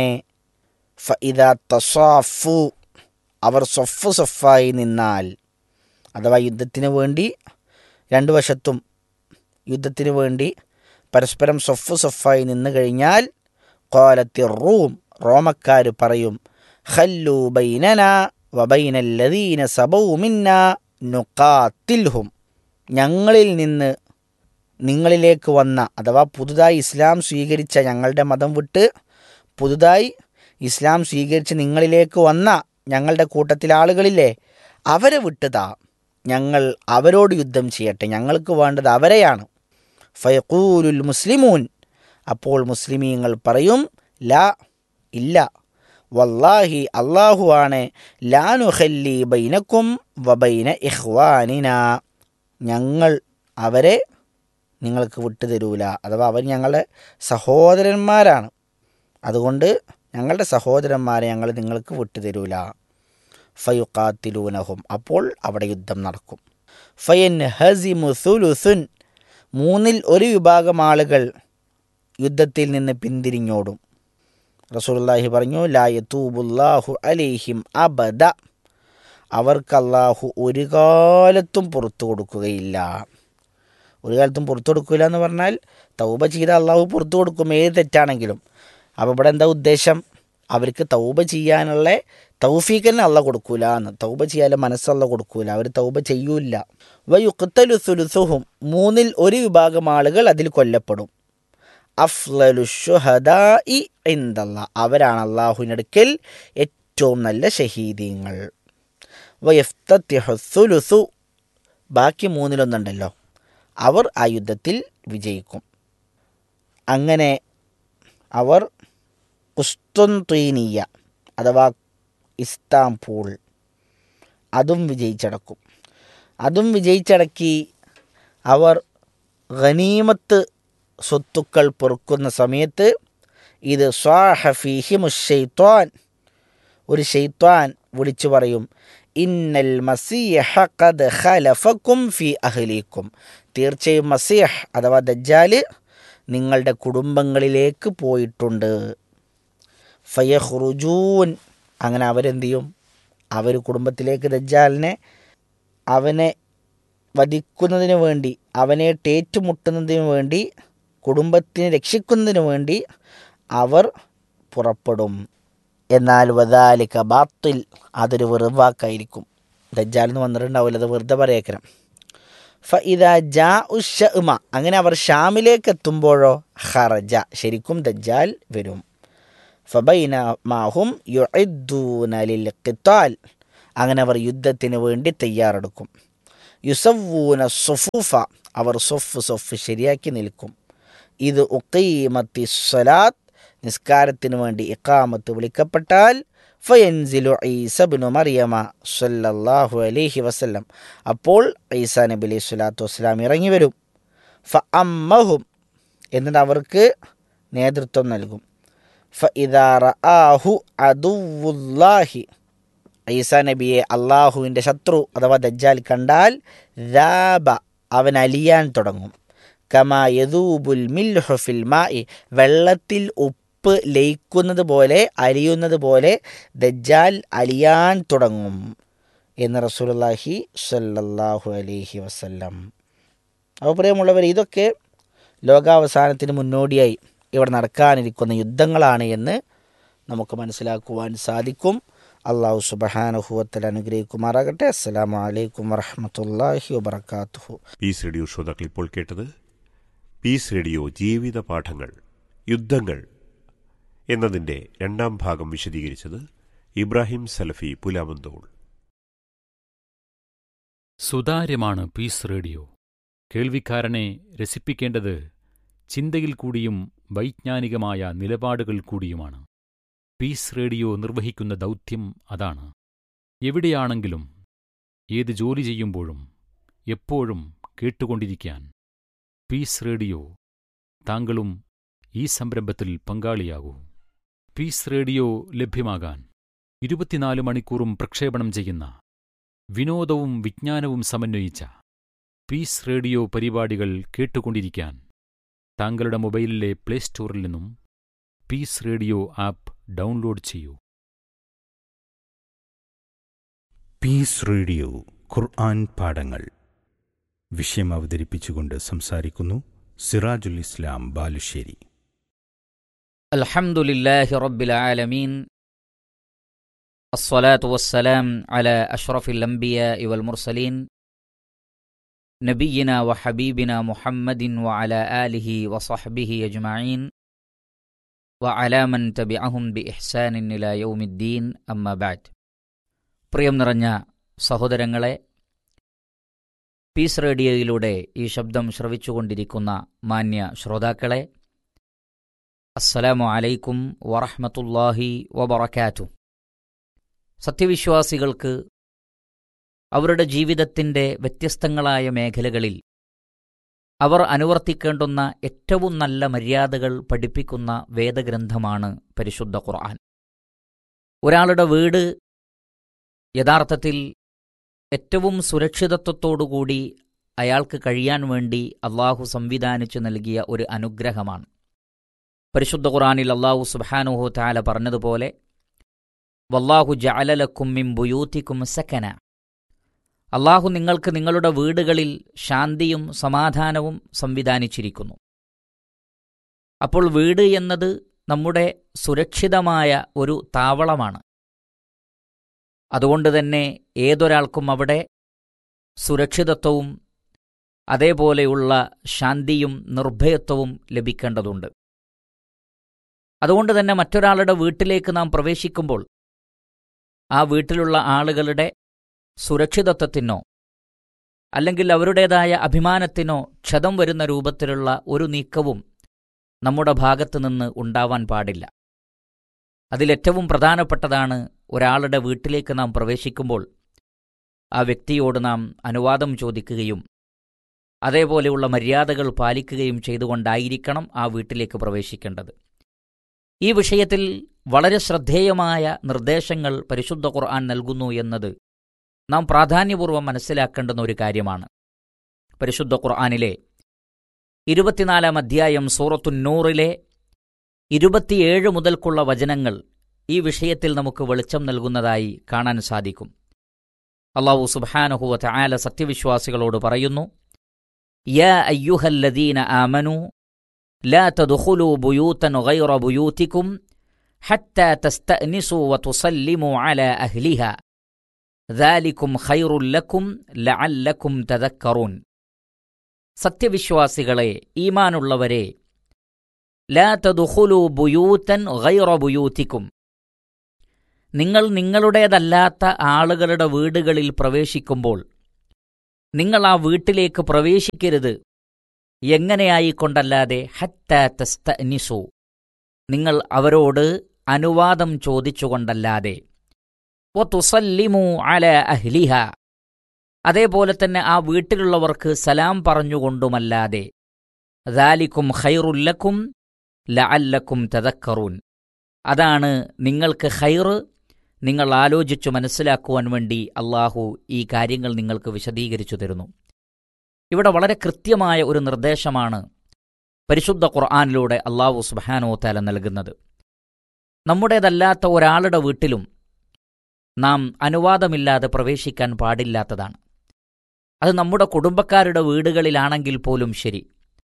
ഫഇദ തസാഫു അവർ സൊഫ് സൊഫായി നിന്നാൽ അഥവാ യുദ്ധത്തിന് വേണ്ടി രണ്ട് വശത്തും യുദ്ധത്തിന് വേണ്ടി പരസ്പരം സൊഫ് സൊഫായി നിന്ന് കഴിഞ്ഞാൽ കോലത്തി റൂം റോമക്കാർ പറയും ഖല്ലു ബൈനന വബൈനല്ലദീന സബൗ മിന്ന നുഖാത്തിൽഹും ഞങ്ങളിൽ നിന്ന് നിങ്ങളിലേക്ക് വന്ന അഥവാ പുതുതായി ഇസ്ലാം സ്വീകരിച്ച ഞങ്ങളുടെ മതം വിട്ട് പുതുതായി ഇസ്ലാം സ്വീകരിച്ച് നിങ്ങളിലേക്ക് വന്ന ഞങ്ങളുടെ കൂട്ടത്തിലെ ആളുകളില്ലേ അവരെ വിട്ടുതാ ഞങ്ങൾ അവരോട് യുദ്ധം ചെയ്യട്ടെ ഞങ്ങൾക്ക് വേണ്ടത് അവരെയാണ് ഫയഖൂലുൽ മുസ്ലിമൂൻ അപ്പോൾ മുസ്ലിമീങ്ങൾ പറയും ലാ ഇല്ല വല്ലാഹി അള്ളാഹു ആണ് ലാനുഹല്ലി ബൈനക്കും വബൈന ഇഹ്വാനിന ഞങ്ങൾ അവരെ നിങ്ങൾക്ക് വിട്ടുതരൂല അഥവാ അവർ ഞങ്ങളുടെ സഹോദരന്മാരാണ് അതുകൊണ്ട് ഞങ്ങളുടെ സഹോദരന്മാരെ ഞങ്ങൾ നിങ്ങൾക്ക് വിട്ടുതരൂല ഫയുക്കാത്തിലൂനഹും അപ്പോൾ അവിടെ യുദ്ധം നടക്കും ഫയൻ ഹസിമു സുലുസുൻ മൂന്നിൽ ഒരു വിഭാഗം ആളുകൾ യുദ്ധത്തിൽ നിന്ന് പിന്തിരിഞ്ഞോടും റസൂലുള്ളാഹി പറഞ്ഞു ലാ യതൂബുല്ലാഹു അലൈഹിം അബദ അവർക്ക് അള്ളാഹു ഒരു കാലത്തും പുറത്തു കൊടുക്കുകയില്ല ഒരു കാലത്തും പുറത്തു കൊടുക്കില്ല എന്ന് പറഞ്ഞാൽ തൗബ ചെയ്ത അള്ളാഹു പുറത്തു കൊടുക്കും ഏത് തെറ്റാണെങ്കിലും അപ്പോൾ ഇവിടെ എന്താ ഉദ്ദേശം അവർക്ക് തൗബ ചെയ്യാനുള്ള തൗഫീഖിനെ അള്ള കൊടുക്കൂല എന്ന് തൗബ ചെയ്യാനുള്ള മനസ്സല്ല കൊടുക്കൂല അവർ തൗബ ചെയ്യൂല വയുക്തലു സുലുസുഹും മൂന്നിൽ ഒരു വിഭാഗം ആളുകൾ അതിൽ കൊല്ലപ്പെടും അഫ്ലലു ഷുഹദാഇ ഇന്ദല്ലാ അവരാണ് അള്ളാഹുവിനടുക്കൽ ഏറ്റവും നല്ല ഷഹീദീങ്ങൾ വയഫ്തത്തിഹുസുലുസു ബാക്കി മൂന്നിലൊന്നുണ്ടല്ലോ അവർ ആ യുദ്ധത്തിൽ വിജയിക്കും അങ്ങനെ അവർ കുസ്തുൻത്വീനിയ അഥവാ ഇസ്താംപൂൾ അതും വിജയിച്ചടക്കും അതും വിജയിച്ചടക്കി അവർ ഖനീമത്ത് സ്വത്തുക്കൾ പൊറുക്കുന്ന സമയത്ത് ഇത് സ്വാഹഫീഹി മുഷെയ്ത്വാൻ ഒരു ഷെയ്ത്വാൻ വിളിച്ചു പറയും ഇന്നൽ മസീഹ ഖദ് ഖലഫക്കും ഫി അഹ്ലീക്കും തീർച്ചയായും മസീഹ് അഥവാ ദജ്ജാല് നിങ്ങളുടെ കുടുംബങ്ങളിലേക്ക് പോയിട്ടുണ്ട് ഫയഹ്റുജൂൻ അങ്ങനെ അവരെന്ത് ചെയ്യും അവർ കുടുംബത്തിലേക്ക് ദജ്ജാലിനെ അവനെ വധിക്കുന്നതിന് വേണ്ടി അവനെ ടേറ്റുമുട്ടുന്നതിന് വേണ്ടി കുടുംബത്തിനെ രക്ഷിക്കുന്നതിന് വേണ്ടി അവർ പുറപ്പെടും എന്നാൽ വദാലിക്ക ബാത്തിൽ അതൊരു വെറുവാക്കായിരിക്കും ദജ്ജാൽ എന്ന് വന്നിട്ടുണ്ടാവില്ല അത് വെറുതെ പറയേക്കണം ഫ ഇതാ ജാ ഉഷമ അങ്ങനെ അവർ ഷാമിലേക്ക് എത്തുമ്പോഴോ ഹറജ ശരിക്കും ദജ്ജാൽ വരും ഫബൈന മാഹും യുഇദ്ദൂനലിൽ ഖിത്താൽ അങ്ങനെ അവർ യുദ്ധത്തിന് വേണ്ടി തയ്യാറെടുക്കും യുസവൂന സുഫൂഫ അവർ സൊഫ് സൊഫ് ശരിയാക്കി നിൽക്കും ഇത് ഉക്കീമത്തി സ്വലാത്ത് നിസ്കാരത്തിന് വേണ്ടി ഇക്കാമത്ത് വിളിക്കപ്പെട്ടാൽ ഫയൻസിലു ഈസബിനു മറിയമ സല്ലല്ലാഹു അലൈഹി വസല്ലം അപ്പോൾ ഈസാ നബി അലൈഹി സ്വലാത്തു വസ്സലാം ഇറങ്ങി വരും ഫ അമ്മഹും എന്നിട്ട് അവർക്ക് നേതൃത്വം നൽകും ഫ ഇതാറു അദുവുല്ലാഹി ഈസാ നബിയെ അള്ളാഹുവിൻ്റെ ശത്രു അഥവാ ദജ്ജാൽ കണ്ടാൽ ദാബ അവൻ അലിയാൻ തുടങ്ങും കമാ യദൂബുൽ മിൽഹുഫിൽ മായി വെള്ളത്തിൽ ഉപ്പ് ലയിക്കുന്നത് പോലെ അലിയുന്നത് പോലെ ദജ്ജാൽ അലിയാൻ തുടങ്ങും എന്ന് റസൂലുള്ളാഹി സല്ലല്ലാഹു അലൈഹി വസല്ലം അപ്പോൾ പ്രിയമുള്ളവർ ഇതൊക്കെ ലോകാവസാനത്തിന് മുന്നോടിയായി ഇവിടെ നടക്കാനിരിക്കുന്ന യുദ്ധങ്ങളാണ് എന്ന് നമുക്ക് മനസ്സിലാക്കുവാൻ സാധിക്കും അള്ളാഹു സുബഹാനുഹുവത്തിൽ അനുഗ്രഹിക്കുമാറാകട്ടെ അസ്സലാമു അലൈക്കും വറഹമത്തല്ലാഹി വബർക്കാത്തുഹു പീസ് റേഡിയോ ശ്രോതാക്കൾ ഇപ്പോൾ കേട്ടത് പീസ് റേഡിയോ ജീവിത പാഠങ്ങൾ യുദ്ധങ്ങൾ എന്നതിൻ്റെ രണ്ടാം ഭാഗം വിശദീകരിച്ചത് ഇബ്രാഹിം സലഫി പുലാമന്തോൾ സുതാര്യമാണ് പീസ് റേഡിയോ കേൾവിക്കാരനെ രസിപ്പിക്കേണ്ടത് ചിന്തയിൽ കൂടിയും വൈജ്ഞാനികമായ നിലപാടുകൾ കൂടിയുമാണ് പീസ് റേഡിയോ നിർവഹിക്കുന്ന ദൗത്യം അതാണ് എവിടെയാണെങ്കിലും ഏത് ജോലി ചെയ്യുമ്പോഴും എപ്പോഴും കേട്ടുകൊണ്ടിരിക്കാൻ പീസ് റേഡിയോ താങ്കളും ഈ സംരംഭത്തിൽ പങ്കാളിയാകൂ പീസ് റേഡിയോ ലഭ്യമാകാൻ ഇരുപത്തിനാല് മണിക്കൂറും പ്രക്ഷേപണം ചെയ്യുന്ന വിനോദവും വിജ്ഞാനവും സമന്വയിച്ച പീസ് റേഡിയോ പരിപാടികൾ കേട്ടുകൊണ്ടിരിക്കാൻ താങ്കളുടെ മൊബൈലിലെ പ്ലേ സ്റ്റോറിൽ നിന്നും പീസ് റേഡിയോ ആപ്പ് ഡൗൺലോഡ് ചെയ്യൂ പീസ് റേഡിയോ ഖുർആൻ പാഠങ്ങൾ വിഷയം അവതരിപ്പിച്ചുകൊണ്ട് സംസാരിക്കുന്നു സിറാജുൽ ഇസ്ലാം ബാലുശ്ശേരി الحمد لله رب العالمين الصلاة والسلام على أشرف الأنبياء والمرسلين نبينا وحبيبنا محمد وعلى آله وصحبه أجمعين وعلى من تبعهم بإحسان إلى يوم الدين أما بعد പ്രിയം നിറഞ്ഞ സഹോദരങ്ങളെ പീസ് റേഡിയോയിലൂടെ ഈ ശബ്ദം ശ്രവിച്ചുകൊണ്ടിരിക്കുന്ന മാന്യ ശ്രോതാക്കളെ അസ്സലാമു അലൈക്കും വറഹ്മത്തുള്ളാഹി വബറകാതു സത്യവിശ്വാസികൾക്ക് അവരുടെ ജീവിതത്തിൻ്റെ വ്യത്യസ്തങ്ങളായ മേഖലകളിൽ അവർ അനുവർത്തിക്കേണ്ടുന്ന ഏറ്റവും നല്ല മര്യാദകൾ പഠിപ്പിക്കുന്ന വേദഗ്രന്ഥമാണ് പരിശുദ്ധ ഖുർആൻ ഒരാളുടെ വീട് യഥാർത്ഥത്തിൽ ഏറ്റവും സുരക്ഷിതത്വത്തോടുകൂടി അയാൾക്ക് കഴിയാൻ വേണ്ടി അള്ളാഹു സംവിധാനിച്ചു നൽകിയ ഒരു അനുഗ്രഹമാണ് പരിശുദ്ധ ഖുറാനിൽ അള്ളാഹു സുബാനുഹു താല പറഞ്ഞതുപോലെ വല്ലാഹു ജഅലലക്കും മിൻ ബുയൂത്തിക്കും സക്കന അള്ളാഹു നിങ്ങൾക്ക് നിങ്ങളുടെ വീടുകളിൽ ശാന്തിയും സമാധാനവും സംവിധാനിച്ചിരിക്കുന്നു അപ്പോൾ വീട് എന്നത് നമ്മുടെ സുരക്ഷിതമായ ഒരു താവളമാണ് അതുകൊണ്ട് തന്നെ ഏതൊരാൾക്കും അവിടെ സുരക്ഷിതത്വവും അതേപോലെയുള്ള ശാന്തിയും നിർഭയത്വവും ലഭിക്കേണ്ടതുണ്ട് അതുകൊണ്ട് തന്നെ മറ്റൊരാളുടെ വീട്ടിലേക്ക് നാം പ്രവേശിക്കുമ്പോൾ ആ വീട്ടിലുള്ള ആളുകളുടെ സുരക്ഷിതത്വത്തിനോ അല്ലെങ്കിൽ അവരുടേതായ അഭിമാനത്തിനോ ക്ഷതം വരുന്ന രൂപത്തിലുള്ള ഒരു നീക്കവും നമ്മുടെ ഭാഗത്തു നിന്ന് ഉണ്ടാവാൻ പാടില്ല അതിലേറ്റവും പ്രധാനപ്പെട്ടതാണ് ഒരാളുടെ വീട്ടിലേക്ക് നാം പ്രവേശിക്കുമ്പോൾ ആ വ്യക്തിയോട് നാം അനുവാദം ചോദിക്കുകയും അതേപോലെയുള്ള മര്യാദകൾ പാലിക്കുകയും ചെയ്തുകൊണ്ടായിരിക്കണം ആ വീട്ടിലേക്ക് പ്രവേശിക്കേണ്ടത് ഈ വിഷയത്തിൽ വളരെ ശ്രദ്ധേയമായ നിർദ്ദേശങ്ങൾ പരിശുദ്ധ ഖുർആൻ നൽകുന്നു എന്നത് നാം പ്രാധാന്യപൂർവ്വം മനസ്സിലാക്കേണ്ടുന്ന ഒരു കാര്യമാണ് പരിശുദ്ധ ഖുർആനിലെ ഇരുപത്തിനാലാം അധ്യായം സൂറത്തുന്നൂറിലെ ഇരുപത്തിയേഴ് മുതൽക്കുള്ള വചനങ്ങൾ ഈ വിഷയത്തിൽ നമുക്ക് വെളിച്ചം നൽകുന്നതായി കാണാൻ സാധിക്കും അള്ളാഹു സുബാനഹുവ ചായാല സത്യവിശ്വാസികളോട് പറയുന്നു യാ അയ്യുഹല്ലദീന ആമനു لا تدخلوا بيوتا غير بيوتكم حتى تستأنسوا وتصلموا على أهلها ذلكم خير لكم لعلكم تذكرون സത്യവിശ്വാസികളെ ഈമാനുള്ളവരെ ലാ തദുഖുലു ബുയൂത്തൻ ഗൈറ ബുയൂത്തിക്കും നിങ്ങൾ നിങ്ങളുടേതല്ലാത്ത ആളുകളുടെ വീടുകളിൽ പ്രവേശിക്കുമ്പോൾ നിങ്ങൾ ആ വീട്ടിലേക്ക് പ്രവേശിക്കരുത് എങ്ങനെയായിക്കൊണ്ടല്ലാതെ ഹത്ത തസ്തനിസു നിങ്ങൾ അവരോട് അനുവാദം ചോദിച്ചുകൊണ്ടല്ലാതെ ഒ തുസല്ലിമു അല അഹ്ലിഹ അതേപോലെ തന്നെ ആ വീട്ടിലുള്ളവർക്ക് സലാം പറഞ്ഞുകൊണ്ടുമല്ലാതെ ദാലിക്കും ഖൈറുല്ലക്കും ലഅല്ലക്കും തദക്കറൂൻ അതാണ് നിങ്ങൾക്ക് ഖൈറ് നിങ്ങൾ ആലോചിച്ചു മനസ്സിലാക്കുവാൻ വേണ്ടി അള്ളാഹു ഈ കാര്യങ്ങൾ നിങ്ങൾക്ക് വിശദീകരിച്ചു തരുന്നു ഇവിടെ വളരെ കൃത്യമായ ഒരു നിർദ്ദേശമാണ് പരിശുദ്ധ ഖുർആാനിലൂടെ അള്ളാഹു സുബാനോ താല നൽകുന്നത് നമ്മുടേതല്ലാത്ത ഒരാളുടെ വീട്ടിലും നാം അനുവാദമില്ലാതെ പ്രവേശിക്കാൻ പാടില്ലാത്തതാണ് അത് നമ്മുടെ കുടുംബക്കാരുടെ വീടുകളിലാണെങ്കിൽ പോലും ശരി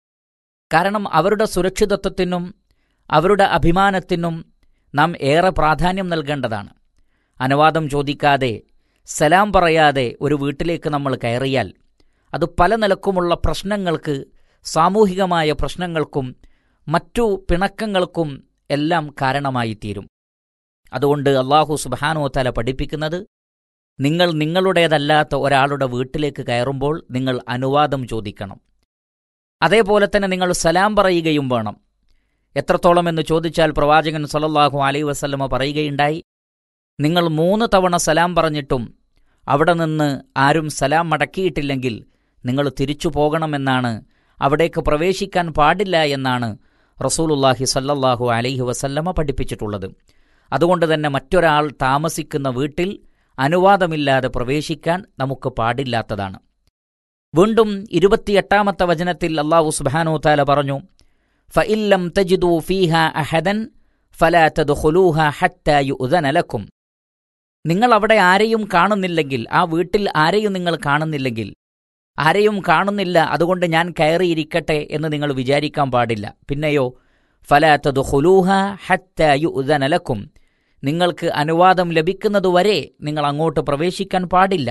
കാരണം അവരുടെ സുരക്ഷിതത്വത്തിനും അവരുടെ അഭിമാനത്തിനും നാം ഏറെ പ്രാധാന്യം നൽകേണ്ടതാണ് അനുവാദം ചോദിക്കാതെ സലാം പറയാതെ ഒരു വീട്ടിലേക്ക് നമ്മൾ കയറിയാൽ അത് പല നിലക്കുമുള്ള പ്രശ്നങ്ങൾക്ക് സാമൂഹികമായ പ്രശ്നങ്ങൾക്കും മറ്റു പിണക്കങ്ങൾക്കും എല്ലാം കാരണമായി തീരും അതുകൊണ്ട് അള്ളാഹു സുബാനോ തല പഠിപ്പിക്കുന്നത് നിങ്ങൾ നിങ്ങളുടേതല്ലാത്ത ഒരാളുടെ വീട്ടിലേക്ക് കയറുമ്പോൾ നിങ്ങൾ അനുവാദം ചോദിക്കണം അതേപോലെ തന്നെ നിങ്ങൾ സലാം പറയുകയും വേണം എത്രത്തോളം എന്ന് ചോദിച്ചാൽ പ്രവാചകൻ സല്ലല്ലാഹു അലൈ വസല്ലമ പറയുകയുണ്ടായി നിങ്ങൾ മൂന്ന് തവണ സലാം പറഞ്ഞിട്ടും അവിടെ നിന്ന് ആരും സലാം മടക്കിയിട്ടില്ലെങ്കിൽ നിങ്ങൾ തിരിച്ചു പോകണമെന്നാണ് അവിടേക്ക് പ്രവേശിക്കാൻ പാടില്ല എന്നാണ് റസൂലുല്ലാഹി സല്ലല്ലാഹു അലൈഹി വസല്ലമ പഠിപ്പിച്ചിട്ടുള്ളത് അതുകൊണ്ട് തന്നെ മറ്റൊരാൾ താമസിക്കുന്ന വീട്ടിൽ അനുവാദമില്ലാതെ പ്രവേശിക്കാൻ നമുക്ക് പാടില്ലാത്തതാണ് വീണ്ടും ഇരുപത്തിയെട്ടാമത്തെ വചനത്തിൽ അള്ളാഹു സുബാനോ താല പറഞ്ഞു ഫഇല്ലം തജിദു ഫീഹ അഹദൻ ഫലാ തദ്ഖുലൂഹ ഹത്താ യുഅ്ദന ലക്കും നിങ്ങൾ അവിടെ ആരെയും കാണുന്നില്ലെങ്കിൽ ആ വീട്ടിൽ ആരെയും നിങ്ങൾ കാണുന്നില്ലെങ്കിൽ ആരെയും കാണുന്നില്ല അതുകൊണ്ട് ഞാൻ കയറിയിരിക്കട്ടെ എന്ന് നിങ്ങൾ വിചാരിക്കാൻ പാടില്ല പിന്നെയോ ഫലാത്തത് ഹുലൂഹ ഹത്തയുദനലക്കും നിങ്ങൾക്ക് അനുവാദം ലഭിക്കുന്നതുവരെ നിങ്ങൾ അങ്ങോട്ട് പ്രവേശിക്കാൻ പാടില്ല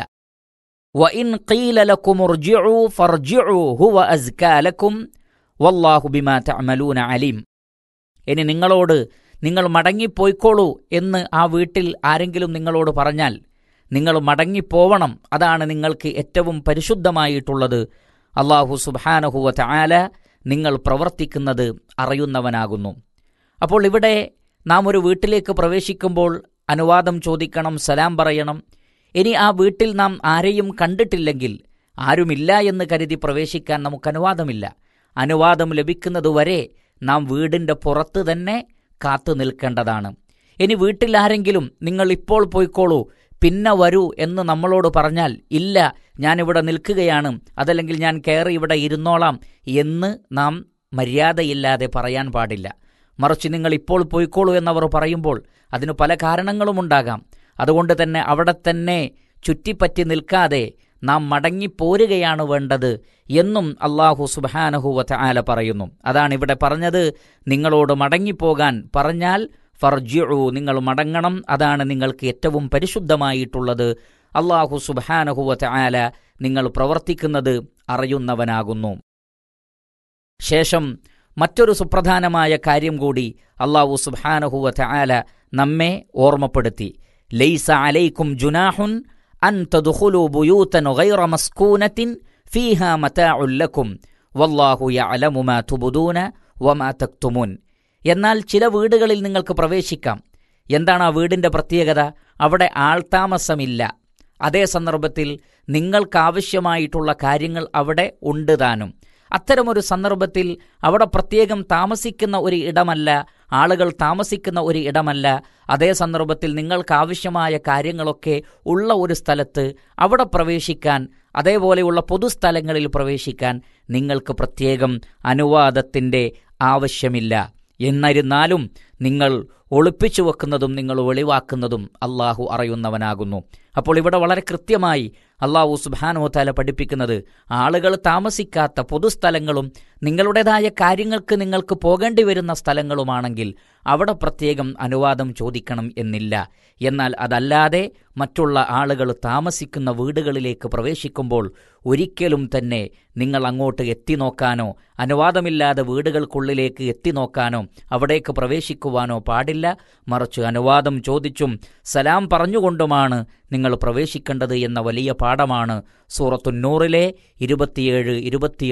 വഇൻ ഖീലലക്കുമുർജിഉ ഫർജിഉ ഹുവ അസ്കാലക്കും വല്ലാഹു ബിമാ തഅമലൂന അലീം ഇനി നിങ്ങളോട് നിങ്ങൾ മടങ്ങിപ്പോയിക്കോളൂ എന്ന് ആ വീട്ടിൽ ആരെങ്കിലും നിങ്ങളോട് പറഞ്ഞാൽ നിങ്ങൾ മടങ്ങിപ്പോവണം അതാണ് നിങ്ങൾക്ക് ഏറ്റവും പരിശുദ്ധമായിട്ടുള്ളത് അള്ളാഹു സുബാനഹുവ ചായാല നിങ്ങൾ പ്രവർത്തിക്കുന്നത് അറിയുന്നവനാകുന്നു അപ്പോൾ ഇവിടെ നാം ഒരു വീട്ടിലേക്ക് പ്രവേശിക്കുമ്പോൾ അനുവാദം ചോദിക്കണം സലാം പറയണം ഇനി ആ വീട്ടിൽ നാം ആരെയും കണ്ടിട്ടില്ലെങ്കിൽ ആരുമില്ല എന്ന് കരുതി പ്രവേശിക്കാൻ നമുക്ക് അനുവാദമില്ല അനുവാദം ലഭിക്കുന്നതുവരെ നാം വീടിൻ്റെ പുറത്ത് തന്നെ കാത്തു നിൽക്കേണ്ടതാണ് ഇനി വീട്ടിൽ ആരെങ്കിലും നിങ്ങൾ ഇപ്പോൾ പോയിക്കോളൂ പിന്നെ വരൂ എന്ന് നമ്മളോട് പറഞ്ഞാൽ ഇല്ല ഞാനിവിടെ നിൽക്കുകയാണ് അതല്ലെങ്കിൽ ഞാൻ കയറി ഇവിടെ ഇരുന്നോളാം എന്ന് നാം മര്യാദയില്ലാതെ പറയാൻ പാടില്ല മറിച്ച് നിങ്ങൾ ഇപ്പോൾ പോയിക്കോളൂ എന്നവർ പറയുമ്പോൾ അതിന് പല കാരണങ്ങളുമുണ്ടാകാം അതുകൊണ്ട് തന്നെ അവിടെ തന്നെ ചുറ്റിപ്പറ്റി നിൽക്കാതെ നാം മടങ്ങിപ്പോരുകയാണ് വേണ്ടത് എന്നും അള്ളാഹു സുബാനഹുവ ആല പറയുന്നു അതാണ് ഇവിടെ പറഞ്ഞത് നിങ്ങളോട് മടങ്ങിപ്പോകാൻ പറഞ്ഞാൽ ഫർജിഉ നിങ്ങൾ മടങ്ങണം അതാണ് നിങ്ങൾക്ക് ഏറ്റവും പരിശുദ്ധമായിട്ടുള്ളത് അള്ളാഹു സുബാനഹുവ ആല നിങ്ങൾ പ്രവർത്തിക്കുന്നത് അറിയുന്നവനാകുന്നു ശേഷം മറ്റൊരു സുപ്രധാനമായ കാര്യം കൂടി അള്ളാഹു സുബാനഹുവ ആല നമ്മെ ഓർമ്മപ്പെടുത്തി ലൈസ അലൈക്കും ജുനാഹുൻ അൻ തദ്ഖുലു ബുയൂതൻ ഗൈറ മസ്കൂനത്തിൻ ഫീഹ മതാഉൻ ലക്കും വല്ലാഹു യഅലമു മാ തുബ്ദൂന വമാ തക്തുമുൻ എന്നാൽ ചില വീടുകളിൽ നിങ്ങൾക്ക് പ്രവേശിക്കാം എന്താണ് ആ വീടിന്റെ പ്രത്യേകത അവിടെ ആൾതാമസമില്ല അതേ സന്ദർഭത്തിൽ നിങ്ങൾക്കാവശ്യമായിട്ടുള്ള കാര്യങ്ങൾ അവിടെ ഉണ്ട് താനും അത്തരമൊരു സന്ദർഭത്തിൽ അവിടെ പ്രത്യേകം താമസിക്കുന്ന ഒരു ഇടമല്ല ആളുകൾ താമസിക്കുന്ന ഒരു ഇടമല്ല അതേ സന്ദർഭത്തിൽ നിങ്ങൾക്കാവശ്യമായ കാര്യങ്ങളൊക്കെ ഉള്ള ഒരു സ്ഥലത്ത് അവിടെ പ്രവേശിക്കാൻ അതേപോലെയുള്ള പൊതുസ്ഥലങ്ങളിൽ പ്രവേശിക്കാൻ നിങ്ങൾക്ക് പ്രത്യേകം അനുവാദത്തിൻ്റെ ആവശ്യമില്ല എന്നിരുന്നാലും നിങ്ങൾ ഒളിപ്പിച്ചു വെക്കുന്നതും നിങ്ങൾ വെളിവാക്കുന്നതും അള്ളാഹു അറിയുന്നവനാകുന്നു അപ്പോൾ ഇവിടെ വളരെ കൃത്യമായി അള്ളാഹു സുബാനോത്താല പഠിപ്പിക്കുന്നത് ആളുകൾ താമസിക്കാത്ത പൊതുസ്ഥലങ്ങളും നിങ്ങളുടേതായ കാര്യങ്ങൾക്ക് നിങ്ങൾക്ക് പോകേണ്ടി വരുന്ന സ്ഥലങ്ങളുമാണെങ്കിൽ അവിടെ പ്രത്യേകം അനുവാദം ചോദിക്കണം എന്നില്ല എന്നാൽ അതല്ലാതെ മറ്റുള്ള ആളുകൾ താമസിക്കുന്ന വീടുകളിലേക്ക് പ്രവേശിക്കുമ്പോൾ ഒരിക്കലും തന്നെ നിങ്ങൾ അങ്ങോട്ട് എത്തി നോക്കാനോ അനുവാദമില്ലാതെ വീടുകൾക്കുള്ളിലേക്ക് എത്തി നോക്കാനോ അവിടേക്ക് പ്രവേശിക്കുവാനോ പാടില്ല മറിച്ച് അനുവാദം ചോദിച്ചും സലാം പറഞ്ഞുകൊണ്ടുമാണ് നിങ്ങൾ പ്രവേശിക്കേണ്ടത് എന്ന വലിയ പാഠമാണ് സൂറത്തുന്നൂറിലെ ഇരുപത്തിയേഴ് ഇരുപത്തി